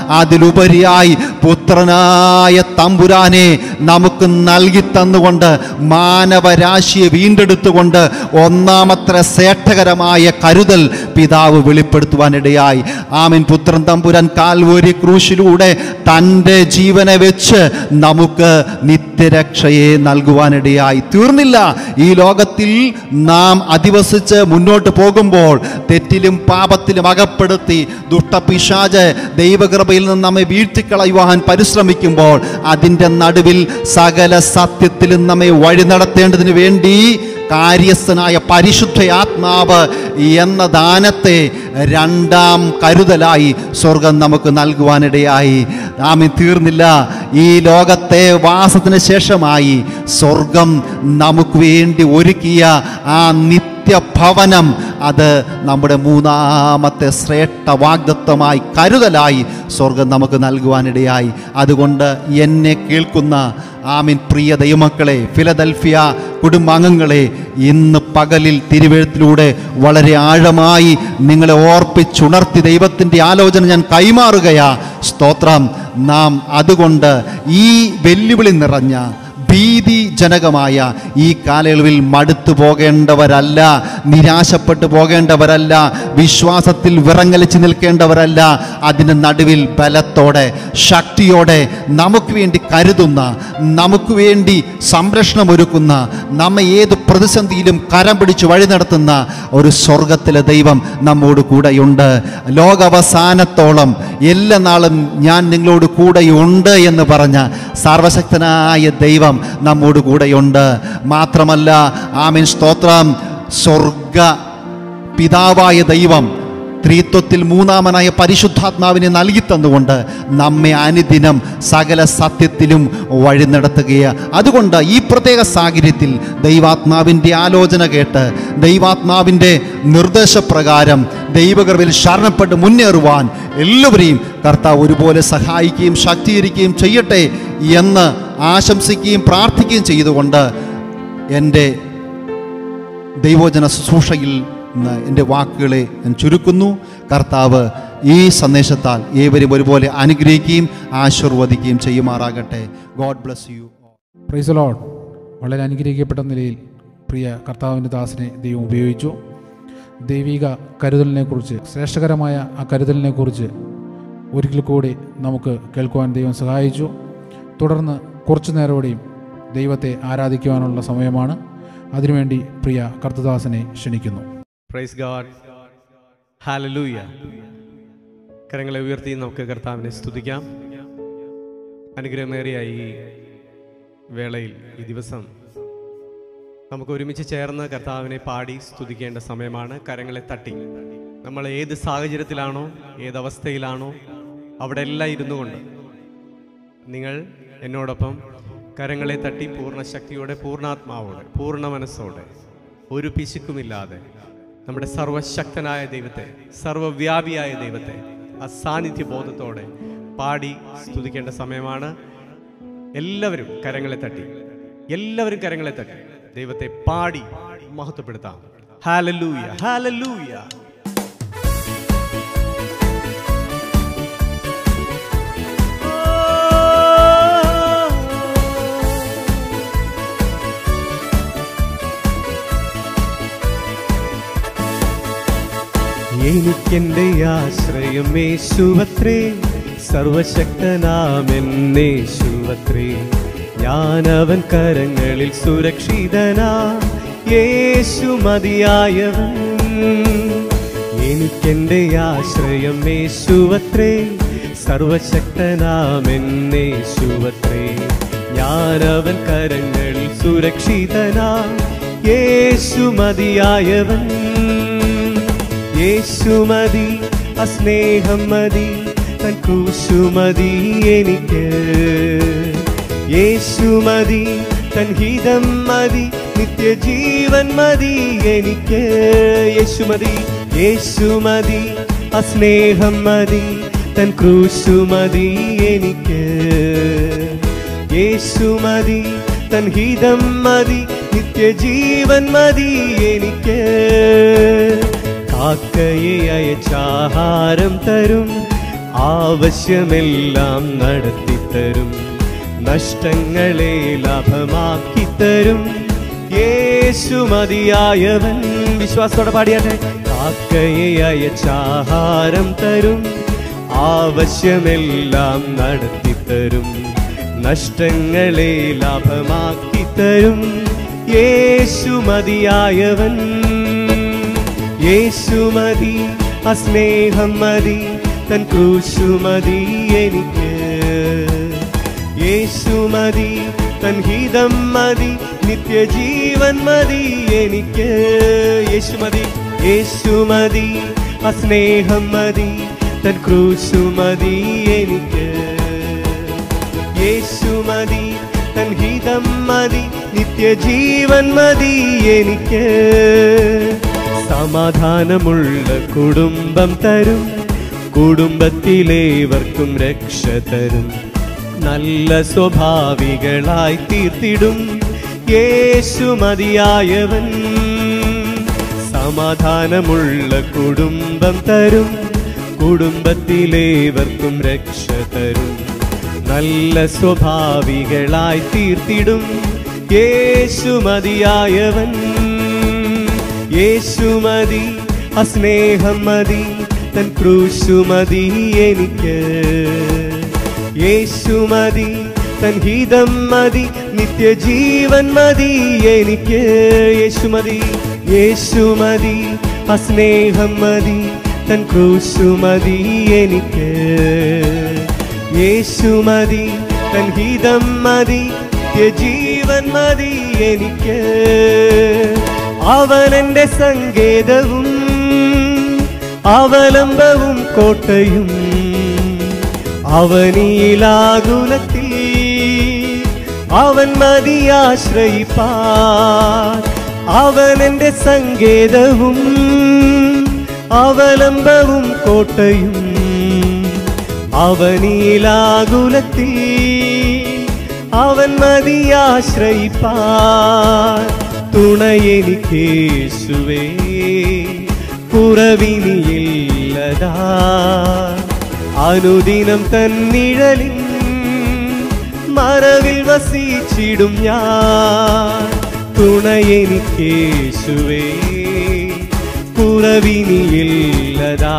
Speaker 6: അതിലുപരിയായി പുത്രനായ തമ്പുരാനെ നമുക്ക് നൽകി തന്നുകൊണ്ട് മാനവരാശിയെ വീണ്ടെടുത്തുകൊണ്ട് ഒന്നാമത്തെ ശ്രേഷ്ഠകരമായ കരുതൽ പിതാവ് വെളിപ്പെടുത്തുവാനിടയായി ആമൻ പുത്രൻ തമ്പുരാൻ കാൽവരി ക്രൂശിലൂടെ തൻ്റെ ജീവനെ വെച്ച് നമുക്ക് നിത്യരക്ഷയെ നൽകുവാനിടയായി തീർന്നില്ല ഈ ലോകത്തിൽ നാം അധിവസിച്ച് മുന്നോട്ട് പോകുമ്പോൾ തെറ്റിലും പാപത്തിലും അകപ്പെടുത്തി ദുഷ്ടപിശാജ് ദൈവകൃപയിൽ നിന്ന് നമ്മെ വീഴ്ത്തിക്കളയുവാൻ പരിശ്രമിക്കുമ്പോൾ അതിൻ്റെ നടുവിൽ സകല സത്യത്തിലും നമ്മെ വഴി നടത്തേണ്ടതിന് വേണ്ടി കാര്യസ്ഥനായ പരിശുദ്ധ ആത്മാവ് എന്ന ദാനത്തെ രണ്ടാം കരുതലായി സ്വർഗം നമുക്ക് നൽകുവാനിടയായി നാമി തീർന്നില്ല ഈ ലോകത്തെ വാസത്തിന് ശേഷമായി സ്വർഗം നമുക്ക് വേണ്ടി ഒരുക്കിയ ആ നിത്യഭവനം അത് നമ്മുടെ മൂന്നാമത്തെ ശ്രേഷ്ഠ വാഗ്ദത്വമായി കരുതലായി സ്വർഗം നമുക്ക് നൽകുവാനിടയായി അതുകൊണ്ട് എന്നെ കേൾക്കുന്ന ആമിൻ പ്രിയ ദൈവമക്കളെ ഫിലദൽഫിയ കുടുംബാംഗങ്ങളെ ഇന്ന് പകലിൽ തിരുവെഴുത്തിലൂടെ വളരെ ആഴമായി നിങ്ങളെ ഓർപ്പിച്ചുണർത്തി ദൈവത്തിൻ്റെ ആലോചന ഞാൻ കൈമാറുകയാ സ്തോത്രം നാം അതുകൊണ്ട് ഈ വെല്ലുവിളി നിറഞ്ഞ ഭീതിജനകമായ ഈ കാലയളവിൽ മടുത്തു പോകേണ്ടവരല്ല നിരാശപ്പെട്ടു പോകേണ്ടവരല്ല വിശ്വാസത്തിൽ വിറങ്ങലിച്ച് നിൽക്കേണ്ടവരല്ല അതിന് നടുവിൽ ബലത്തോടെ ശക്തിയോടെ നമുക്ക് വേണ്ടി കരുതുന്ന നമുക്ക് വേണ്ടി സംരക്ഷണം ഒരുക്കുന്ന നമ്മെ ഏത് പ്രതിസന്ധിയിലും കരം പിടിച്ച് വഴി നടത്തുന്ന ഒരു സ്വർഗത്തിലെ ദൈവം നമ്മോട് കൂടെയുണ്ട് ലോകാവസാനത്തോളം എല്ലാ നാളും ഞാൻ നിങ്ങളോട് കൂടെയുണ്ട് എന്ന് പറഞ്ഞ സർവശക്തനായ ദൈവം നമ്മോട് കൂടെയുണ്ട് മാത്രമല്ല ആമീൻ സ്തോത്രം സ്വർഗ പിതാവായ ദൈവം ത്രിത്വത്തിൽ മൂന്നാമനായ പരിശുദ്ധാത്മാവിനെ നൽകി തന്നുകൊണ്ട് നമ്മെ അനുദിനം സകല സത്യത്തിലും വഴി നടത്തുകയാണ് അതുകൊണ്ട് ഈ പ്രത്യേക സാഹചര്യത്തിൽ ദൈവാത്മാവിൻ്റെ ആലോചന കേട്ട് ദൈവാത്മാവിൻ്റെ നിർദ്ദേശപ്രകാരം ദൈവകൃപയിൽ ശരണപ്പെട്ട് മുന്നേറുവാൻ എല്ലാവരെയും കർത്താവ് ഒരുപോലെ സഹായിക്കുകയും ശക്തീകരിക്കുകയും ചെയ്യട്ടെ എന്ന് ആശംസിക്കുകയും പ്രാർത്ഥിക്കുകയും ചെയ്തുകൊണ്ട് എൻ്റെ ദൈവോജന ശുശ്രൂഷയിൽ നിന്ന് എൻ്റെ വാക്കുകളെ ഞാൻ ചുരുക്കുന്നു കർത്താവ് ഈ സന്ദേശത്താൽ ഏവരും ഒരുപോലെ അനുഗ്രഹിക്കുകയും ആശീർവദിക്കുകയും ചെയ്യുമാറാകട്ടെ God bless you
Speaker 1: praise Lord വളരെ അനുഗ്രഹിക്കപ്പെട്ട നിലയിൽ പ്രിയ കർത്താവിൻ്റെ ദാസനെ ദൈവം ഉപയോഗിച്ചു ദൈവിക കരുതലിനെക്കുറിച്ച് ശ്രേഷ്ഠകരമായ ആ കരുതലിനെക്കുറിച്ച് ഒരിക്കൽ കൂടി നമുക്ക് കേൾക്കുവാൻ ദൈവം സഹായിച്ചു തുടർന്ന് കുറച്ചു നേരോടെയും ദൈവത്തെ ആരാധിക്കുവാനുള്ള സമയമാണ് അതിനുവേണ്ടി പ്രിയ കർത്തദാസനെ ക്ഷണിക്കുന്നു
Speaker 2: പ്രൈസ് ഗാഡ് ഹാലലൂയ കരങ്ങളെ ഉയർത്തി നമുക്ക് കർത്താവിനെ സ്തുതിക്കാം അനുഗ്രഹമേറിയ ഈ വേളയിൽ ഈ ദിവസം നമുക്ക് ഒരുമിച്ച് ചേർന്ന് കർത്താവിനെ പാടി സ്തുതിക്കേണ്ട സമയമാണ് കരങ്ങളെ തട്ടി നമ്മൾ ഏത് സാഹചര്യത്തിലാണോ ഏത് അവസ്ഥയിലാണോ അവിടെ എല്ലാം ഇരുന്നു കൊണ്ട് നിങ്ങൾ എന്നോടൊപ്പം കരങ്ങളെ തട്ടി പൂർണ്ണ ശക്തിയോടെ പൂർണ്ണാത്മാവോടെ പൂർണ്ണ മനസ്സോടെ ഒരു പിശുക്കുമില്ലാതെ നമ്മുടെ സർവശക്തനായ ദൈവത്തെ സർവവ്യാപിയായ ദൈവത്തെ ആ സാന്നിധ്യ ബോധത്തോടെ പാടി സ്തുതിക്കേണ്ട സമയമാണ് എല്ലാവരും കരങ്ങളെ തട്ടി എല്ലാവരും കരങ്ങളെ തട്ടി ദൈവത്തെ പാടി മഹത്വപ്പെടുത്താം ഹാലലൂയ ഹാലലൂയ എനിക്കെന്റെ ആശ്രയം യേശുവത്രേ സർവശക്തനാമെന്നേശുവത്രേ ഞാനവൻ കരങ്ങളിൽ സുരക്ഷിതനാ യേശു മതിയായവൻ എനിക്കെന്റെ ആശ്രയം യേശുവത്രേ സർവശക്തനാമെന്നേശുവത്രേ ഞാനവൻ കരങ്ങളിൽ സുരക്ഷിതനാ യേശു മതിയായവൻ യേശുമതി അസ്നേഹം മതി തൻ ക്രൂശുമതി എനിക്ക് യേശുമതി തൻ ഹിതം മതി നിത്യജീവൻ മതി എനിക്ക് യേശുമതി യേശുമതി അസ്നേഹം മതി തൻ ക്രൂശുമതി എനിക്ക് യേശുമതി തൻ ഹിതം മതി നിത്യജീവൻ മതി എനിക്ക് കാക്കയെ അയച്ചാഹാരം തരും
Speaker 3: ആവശ്യമെല്ലാം നടത്തിത്തരും നഷ്ടങ്ങളെ ലാഭമാക്കിത്തരും യേശു മതിയായവൻ വിശ്വാസത്തോടെ പാടിയാട്ടെ കാക്കയെ അയച്ചാഹാരം തരും ആവശ്യമെല്ലാം നടത്തിത്തരും നഷ്ടങ്ങളെ ലാഭമാക്കിത്തരും യേശു മതിയായവൻ യേശു മതി അസ്നേഹം മതി തൻ ക്രൂശു മതി എനിക്ക് യേശു മതി തൻ ഹിതം മതി നിത്യജീവൻ മതി എനിക്ക് യേശു മതി യേശു മതി അസ്നേഹം മതി തൻ ക്രൂശു മതി എനിക്ക് യേശു മതി തൻ ഹിതം മതി നിത്യജീവൻ മതി എനിക്ക് സമാധാനമുള്ള കുടുംബം തരും കുടുംബത്തിലേവർക്കും രക്ഷ തരും നല്ല സ്വഭാവികളായി തീർത്തിടും യേശു മതിയായവൻ സമാധാനമുള്ള കുടുംബം തരും കുടുംബത്തിലേവർക്കും രക്ഷ തരും നല്ല സ്വഭാവികളായി തീർത്തിടും യേശു മതിയായവൻ യേശു മതി അസ്നേഹം മതി തൻ ക്രൂശു മതി എനിക്ക് യേശു മതി തൻ ഹിതം മതി നിത്യജീവൻ മതി എനിക്ക് യേശു മതി യേശു മതി അസ്നേഹം മതി തൻ ക്രൂശു മതി എനിക്ക് യേശു മതി തൻ ഹിതം മതി നിത്യജീവൻ മതി എനിക്ക് അവൻ എൻ്റെ സങ്കേതവും അവലംബവും കോട്ടയും അവനീലാകുലത്തിൽ അവൻ മതിയാശ്രയിപ്പാൻ അവൻ എൻ്റെ സങ്കേതവും അവലംബവും കോട്ടയും അവനീലാകുലത്തിൽ അവൻ മതിയാശ്രയിപ്പാൻ തുണയെനിക്കേശുവേ കുറവിനിയില്ലതാ അനുദിനം തന്നിഴലിൻ മറവിൽ വസിച്ചിടും ഞാൻ തുണയെനിക്കേശുവേ കുറവിനിയില്ലതാ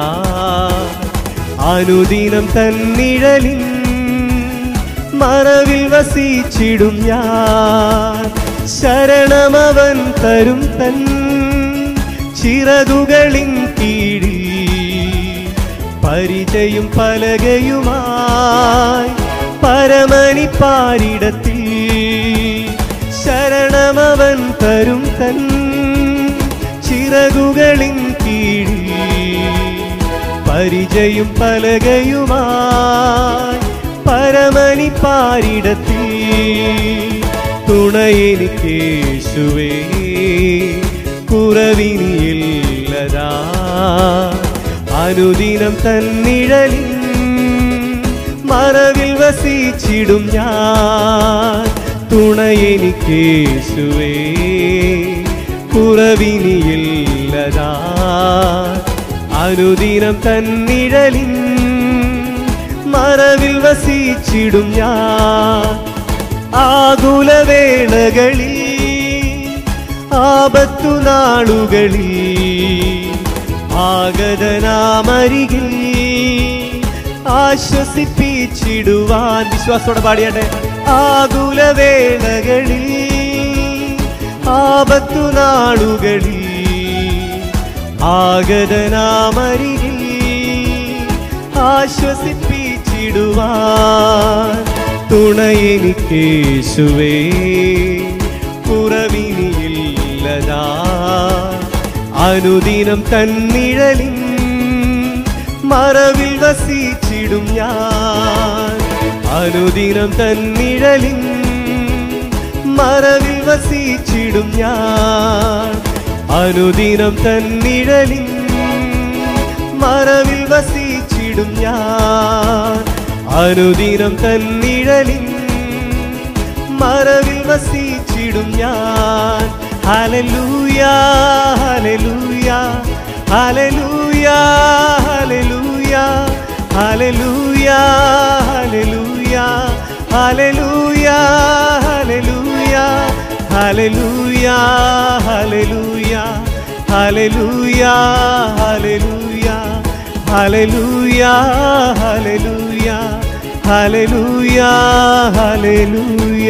Speaker 3: അനുദിനം തന്നിഴലിൻ മറവിൽ വസിച്ചിടും ഞാൻ ശരണമവൻ തരും തൻ ചിറകുകളിൻ കീഴിൽ പരിചയും പലകയുമായി പരമണി പാരിടത്തിൽ ശരണമവൻ തരും തൻ ചിറകുകളിൻ കീഴിൽ പരിചയും പലകയുമായി പരമണി പാരിടത്തിൽ തുണയെനിക്കേശുവേ കുറവിനിയില്ലതാ അനുദിനം തന്നിഴലിൻ മറവിൽ വസിച്ചിടും ഞാൻ തുണയെനിക്കേശുവേ കുറവിനിയില്ലതാ അനുദിനം തന്നിഴലിൻ മറവിൽ വസിച്ചിടും ഞാൻ ആകുലവേളകളിൽ ആപത്തു നാളുകളിൽ ആഗതനാമരികിൽ ആശ്വസിപ്പിച്ചിടുവാൻ വിശ്വാസത്തോടെ പാടിയാട്ടെ ആകുലവേളകളിൽ ആപത്തു നാളുകളിൽ ആഗതനാമരികിൽ ആശ്വസിപ്പിച്ചിടുവാൻ തുണയെനിക്കേശുവേ കുറവിനിയില്ലതാ അനുദിനം തന്നിഴലിൻ മറവിൽ വസിച്ചിടും ഞാൻ അനുദിനം തന്നിഴലിൻ മറവിൽ വസിച്ചിടും ഞാൻ അനുദിനം തന്നിഴലിൻ മറവിൽ വസിച്ചിടും ഞാൻ അനുദിനം തന്നിഴലിൻ മറവിൽ വസിച്ചിടും ഞാൻ hallelujah hallelujah hallelujah hallelujah hallelujah hallelujah hallelujah hallelujah hallelujah hallelujah hallelujah hallelujah hallelujah hallelujah hallelujah hallelujah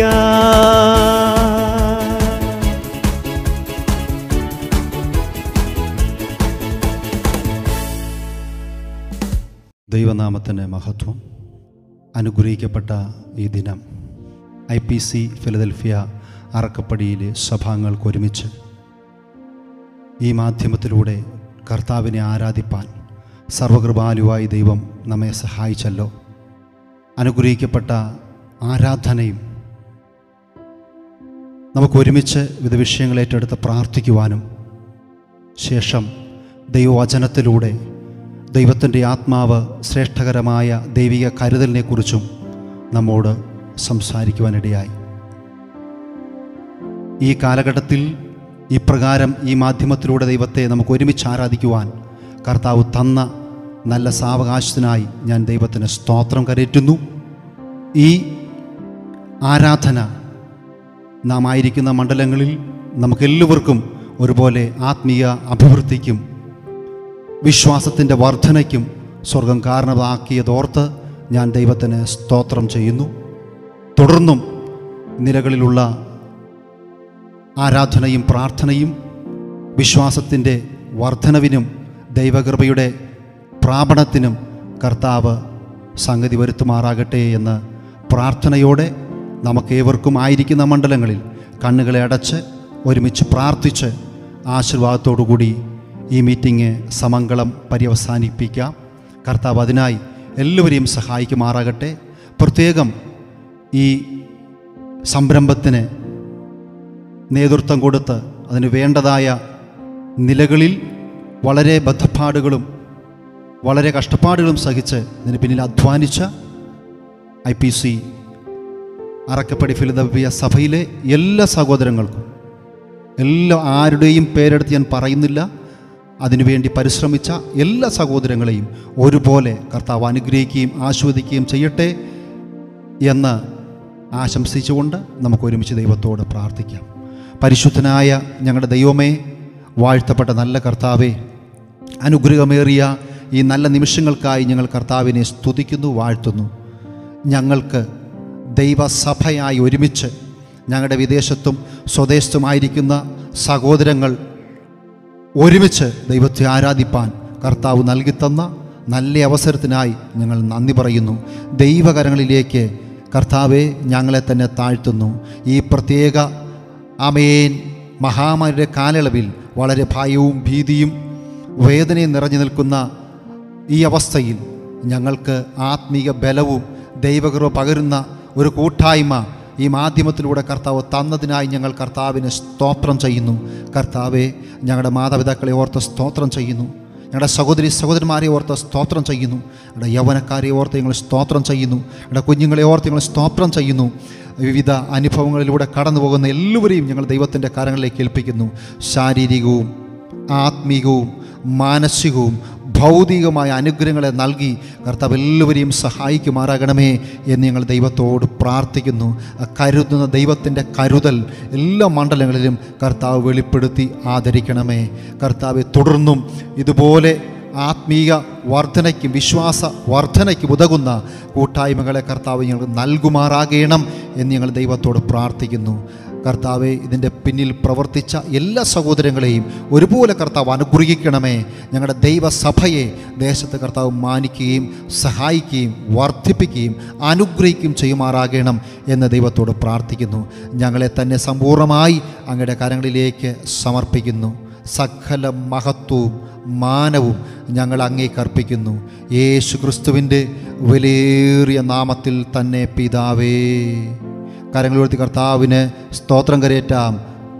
Speaker 6: ദൈവനാമത്തിന് മഹത്വം അനുഗ്രഹിക്കപ്പെട്ട ഈ ദിനം ഐ പി സി ഫിലദൽഫിയ അറക്കപ്പടിയിലെ സഭാംഗങ്ങൾക്ക് ഒരുമിച്ച് ഈ മാധ്യമത്തിലൂടെ കർത്താവിനെ ആരാധിപ്പാൻ സർവകൃപാലുവായി ദൈവം നമ്മെ സഹായിച്ചല്ലോ അനുഗ്രഹിക്കപ്പെട്ട ആരാധനയും നമുക്ക് ഒരുമിച്ച് വിവിധ വിഷയങ്ങൾ ഏറ്റെടുത്ത് പ്രാർത്ഥിക്കുവാനും ശേഷം ദൈവവചനത്തിലൂടെ ദൈവത്തിൻ്റെ ആത്മാവ് ശ്രേഷ്ഠകരമായ ദൈവിക കരുതലിനെക്കുറിച്ചും നമ്മോട് സംസാരിക്കുവാനിടയായി ഈ കാലഘട്ടത്തിൽ ഇപ്രകാരം ഈ മാധ്യമത്തിലൂടെ ദൈവത്തെ നമുക്ക് ഒരുമിച്ച് ആരാധിക്കുവാൻ കർത്താവ് തന്ന നല്ല സാവകാശത്തിനായി ഞാൻ ദൈവത്തിന് സ്തോത്രം കരയറ്റുന്നു ഈ ആരാധന നാം ആയിരിക്കുന്ന മണ്ഡലങ്ങളിൽ നമുക്കെല്ലാവർക്കും ഒരുപോലെ ആത്മീയ അഭിവൃദ്ധിക്കും വിശ്വാസത്തിൻ്റെ വർധനയ്ക്കും സ്വർഗം കാരണമാക്കിയതോർത്ത് ഞാൻ ദൈവത്തിന് സ്തോത്രം ചെയ്യുന്നു തുടർന്നും നിലകളിലുള്ള ആരാധനയും പ്രാർത്ഥനയും വിശ്വാസത്തിൻ്റെ വർധനവിനും ദൈവകൃപയുടെ പ്രാപണത്തിനും കർത്താവ് സംഗതി വരുത്തുമാറാകട്ടെ എന്ന് പ്രാർത്ഥനയോടെ നമുക്കേവർക്കും ആയിരിക്കുന്ന മണ്ഡലങ്ങളിൽ കണ്ണുകളെ അടച്ച് ഒരുമിച്ച് പ്രാർത്ഥിച്ച് ആശീർവാദത്തോടുകൂടി ഈ മീറ്റിംഗ് സമംഗളം പര്യവസാനിപ്പിക്കാം കർത്താവ് അതിനായി എല്ലാവരെയും സഹായിക്കുമാറാകട്ടെ പ്രത്യേകം ഈ സംരംഭത്തിന് നേതൃത്വം കൊടുത്ത് അതിന് വേണ്ടതായ നിലകളിൽ വളരെ ബദ്ധപ്പാടുകളും വളരെ കഷ്ടപ്പാടുകളും സഹിച്ച് ഇതിന് പിന്നിൽ അധ്വാനിച്ച I P C Arakkappady Philadelphia സഭയിലെ എല്ലാ സഹോദരങ്ങൾക്കും എല്ലാ ആരുടെയും പേരെടുത്ത് ഞാൻ പറയുന്നില്ല അതിനുവേണ്ടി പരിശ്രമിച്ച എല്ലാ സഹോദരങ്ങളെയും ഒരുപോലെ കർത്താവ് അനുഗ്രഹിക്കുകയും ആസ്വദിക്കുകയും ചെയ്യട്ടെ എന്ന് ആശംസിച്ചുകൊണ്ട് നമുക്ക് ഒരുമിച്ച് ദൈവത്തോട് പ്രാർത്ഥിക്കാം പരിശുദ്ധനായ ഞങ്ങളുടെ ദൈവമേ വാഴ്ത്തപ്പെട്ട നല്ല കർത്താവേ അനുഗ്രഹമേറിയ ഈ നല്ല നിമിഷങ്ങൾക്കായി ഞങ്ങൾ കർത്താവിനെ സ്തുതിക്കുന്നു വാഴ്ത്തുന്നു ഞങ്ങൾക്ക് ദൈവസഭയായി ഒരുമിച്ച് ഞങ്ങളുടെ വിദേശത്തും സ്വദേശത്തുമായിരിക്കുന്ന സഹോദരങ്ങൾ ഒരുമിച്ച് ദൈവത്തെ ആരാധിപ്പാൻ കർത്താവ് നൽകിത്തന്ന നല്ല അവസരത്തിനായി ഞങ്ങൾ നന്ദി പറയുന്നു ദൈവകരങ്ങളിലേക്ക് കർത്താവെ ഞങ്ങളെ തന്നെ താഴ്ത്തുന്നു ഈ പ്രത്യേക അമേൻ മഹാമാരിയുടെ കാലയളവിൽ വളരെ ഭയവും ഭീതിയും വേദനയും നിറഞ്ഞു നിൽക്കുന്ന ഈ അവസ്ഥയിൽ ഞങ്ങൾക്ക് ആത്മീക ബലവും ദൈവകൃപ പകരുന്ന ഒരു കൂട്ടായ്മ ഈ മാധ്യമത്തിലൂടെ കർത്താവ് തന്നതിനായി ഞങ്ങൾ കർത്താവിന് സ്തോത്രം ചെയ്യുന്നു കർത്താവെ ഞങ്ങളുടെ മാതാപിതാക്കളെ ഓർത്ത് സ്തോത്രം ചെയ്യുന്നു ഞങ്ങളുടെ സഹോദരി സഹോദരന്മാരെ ഓർത്ത് സ്തോത്രം ചെയ്യുന്നു ഞങ്ങളുടെ യൗവനക്കാരെ ഓർത്ത് ഞങ്ങൾ സ്തോത്രം ചെയ്യുന്നു ഞങ്ങളുടെ കുഞ്ഞുങ്ങളെ ഓർത്ത് ഞങ്ങൾ സ്തോത്രം ചെയ്യുന്നു വിവിധ അനുഭവങ്ങളിലൂടെ കടന്നു പോകുന്ന എല്ലാവരെയും ഞങ്ങൾ ദൈവത്തിൻ്റെ കരങ്ങളിലേക്ക് ഏൽപ്പിക്കുന്നു ശാരീരികവും ആത്മീകവും മാനസികവും ഭൗതികമായ അനുഗ്രഹങ്ങളെ നൽകി കർത്താവ് എല്ലാവരെയും സഹായിക്കുമാറാകണമേ എന്ന് ഞങ്ങൾ ദൈവത്തോട് പ്രാർത്ഥിക്കുന്നു ആ കരുതുന്ന ദൈവത്തിൻ്റെ കരുതൽ എല്ലാ മണ്ഡലങ്ങളിലും കർത്താവ് വെളിപ്പെടുത്തി ആദരിക്കണമേ കർത്താവ് തുടർന്നും ഇതുപോലെ ആത്മീയ വർധനയ്ക്കും വിശ്വാസ വർധനയ്ക്കും ഉതകുന്ന കൂട്ടായ്മകളെ കർത്താവ് ഞങ്ങൾക്ക് നൽകുമാറാകണം എന്ന് ഞങ്ങൾ ദൈവത്തോട് പ്രാർത്ഥിക്കുന്നു കർത്താവെ ഇതിൻ്റെ പിന്നിൽ പ്രവർത്തിച്ച എല്ലാ സഹോദരങ്ങളെയും ഒരുപോലെ കർത്താവ് അനുഗ്രഹിക്കണമേ ഞങ്ങളുടെ ദൈവസഭയെ ദേശത്ത് കർത്താവ് മാനിക്കുകയും സഹായിക്കുകയും വർദ്ധിപ്പിക്കുകയും അനുഗ്രഹിക്കുകയും ചെയ്യുമാറാകണം എന്ന് ദൈവത്തോട് പ്രാർത്ഥിക്കുന്നു ഞങ്ങളെ തന്നെ സമ്പൂർണ്ണമായി അങ്ങയുടെ കരങ്ങളിലേക്ക് സമർപ്പിക്കുന്നു സകല മഹത്വവും മാനവും ഞങ്ങൾ അങ്ങേക്ക് അർപ്പിക്കുന്നു യേശു ക്രിസ്തുവിൻ്റെ വിലയേറിയ നാമത്തിൽ തന്നെ പിതാവേ കരങ്ങളുയർത്തി കർത്താവിന് സ്തോത്രം കരയേറ്റാം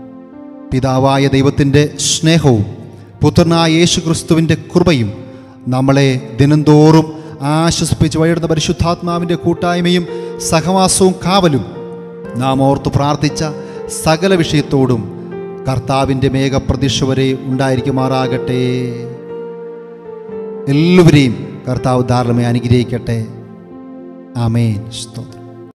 Speaker 6: പിതാവായ ദൈവത്തിൻ്റെ സ്നേഹവും പുത്രനായ യേശു ക്രിസ്തുവിൻ്റെ കൃപയും നമ്മളെ ദിനംതോറും ആശ്വസിപ്പിച്ച് വഴിയെടുത്ത പരിശുദ്ധാത്മാവിൻ്റെ കൂട്ടായ്മയും സഹവാസവും കാവലും നാം ഓർത്ത് പ്രാർത്ഥിച്ച സകല വിഷയത്തോടും കർത്താവിൻ്റെ മേഘപ്രതീക്ഷ വരെ ഉണ്ടായിരിക്കുമാറാകട്ടെ എല്ലാവരെയും കർത്താവ് ധാരാളമായി അനുഗ്രഹിക്കട്ടെ ആമേൻ സ്തോത്രം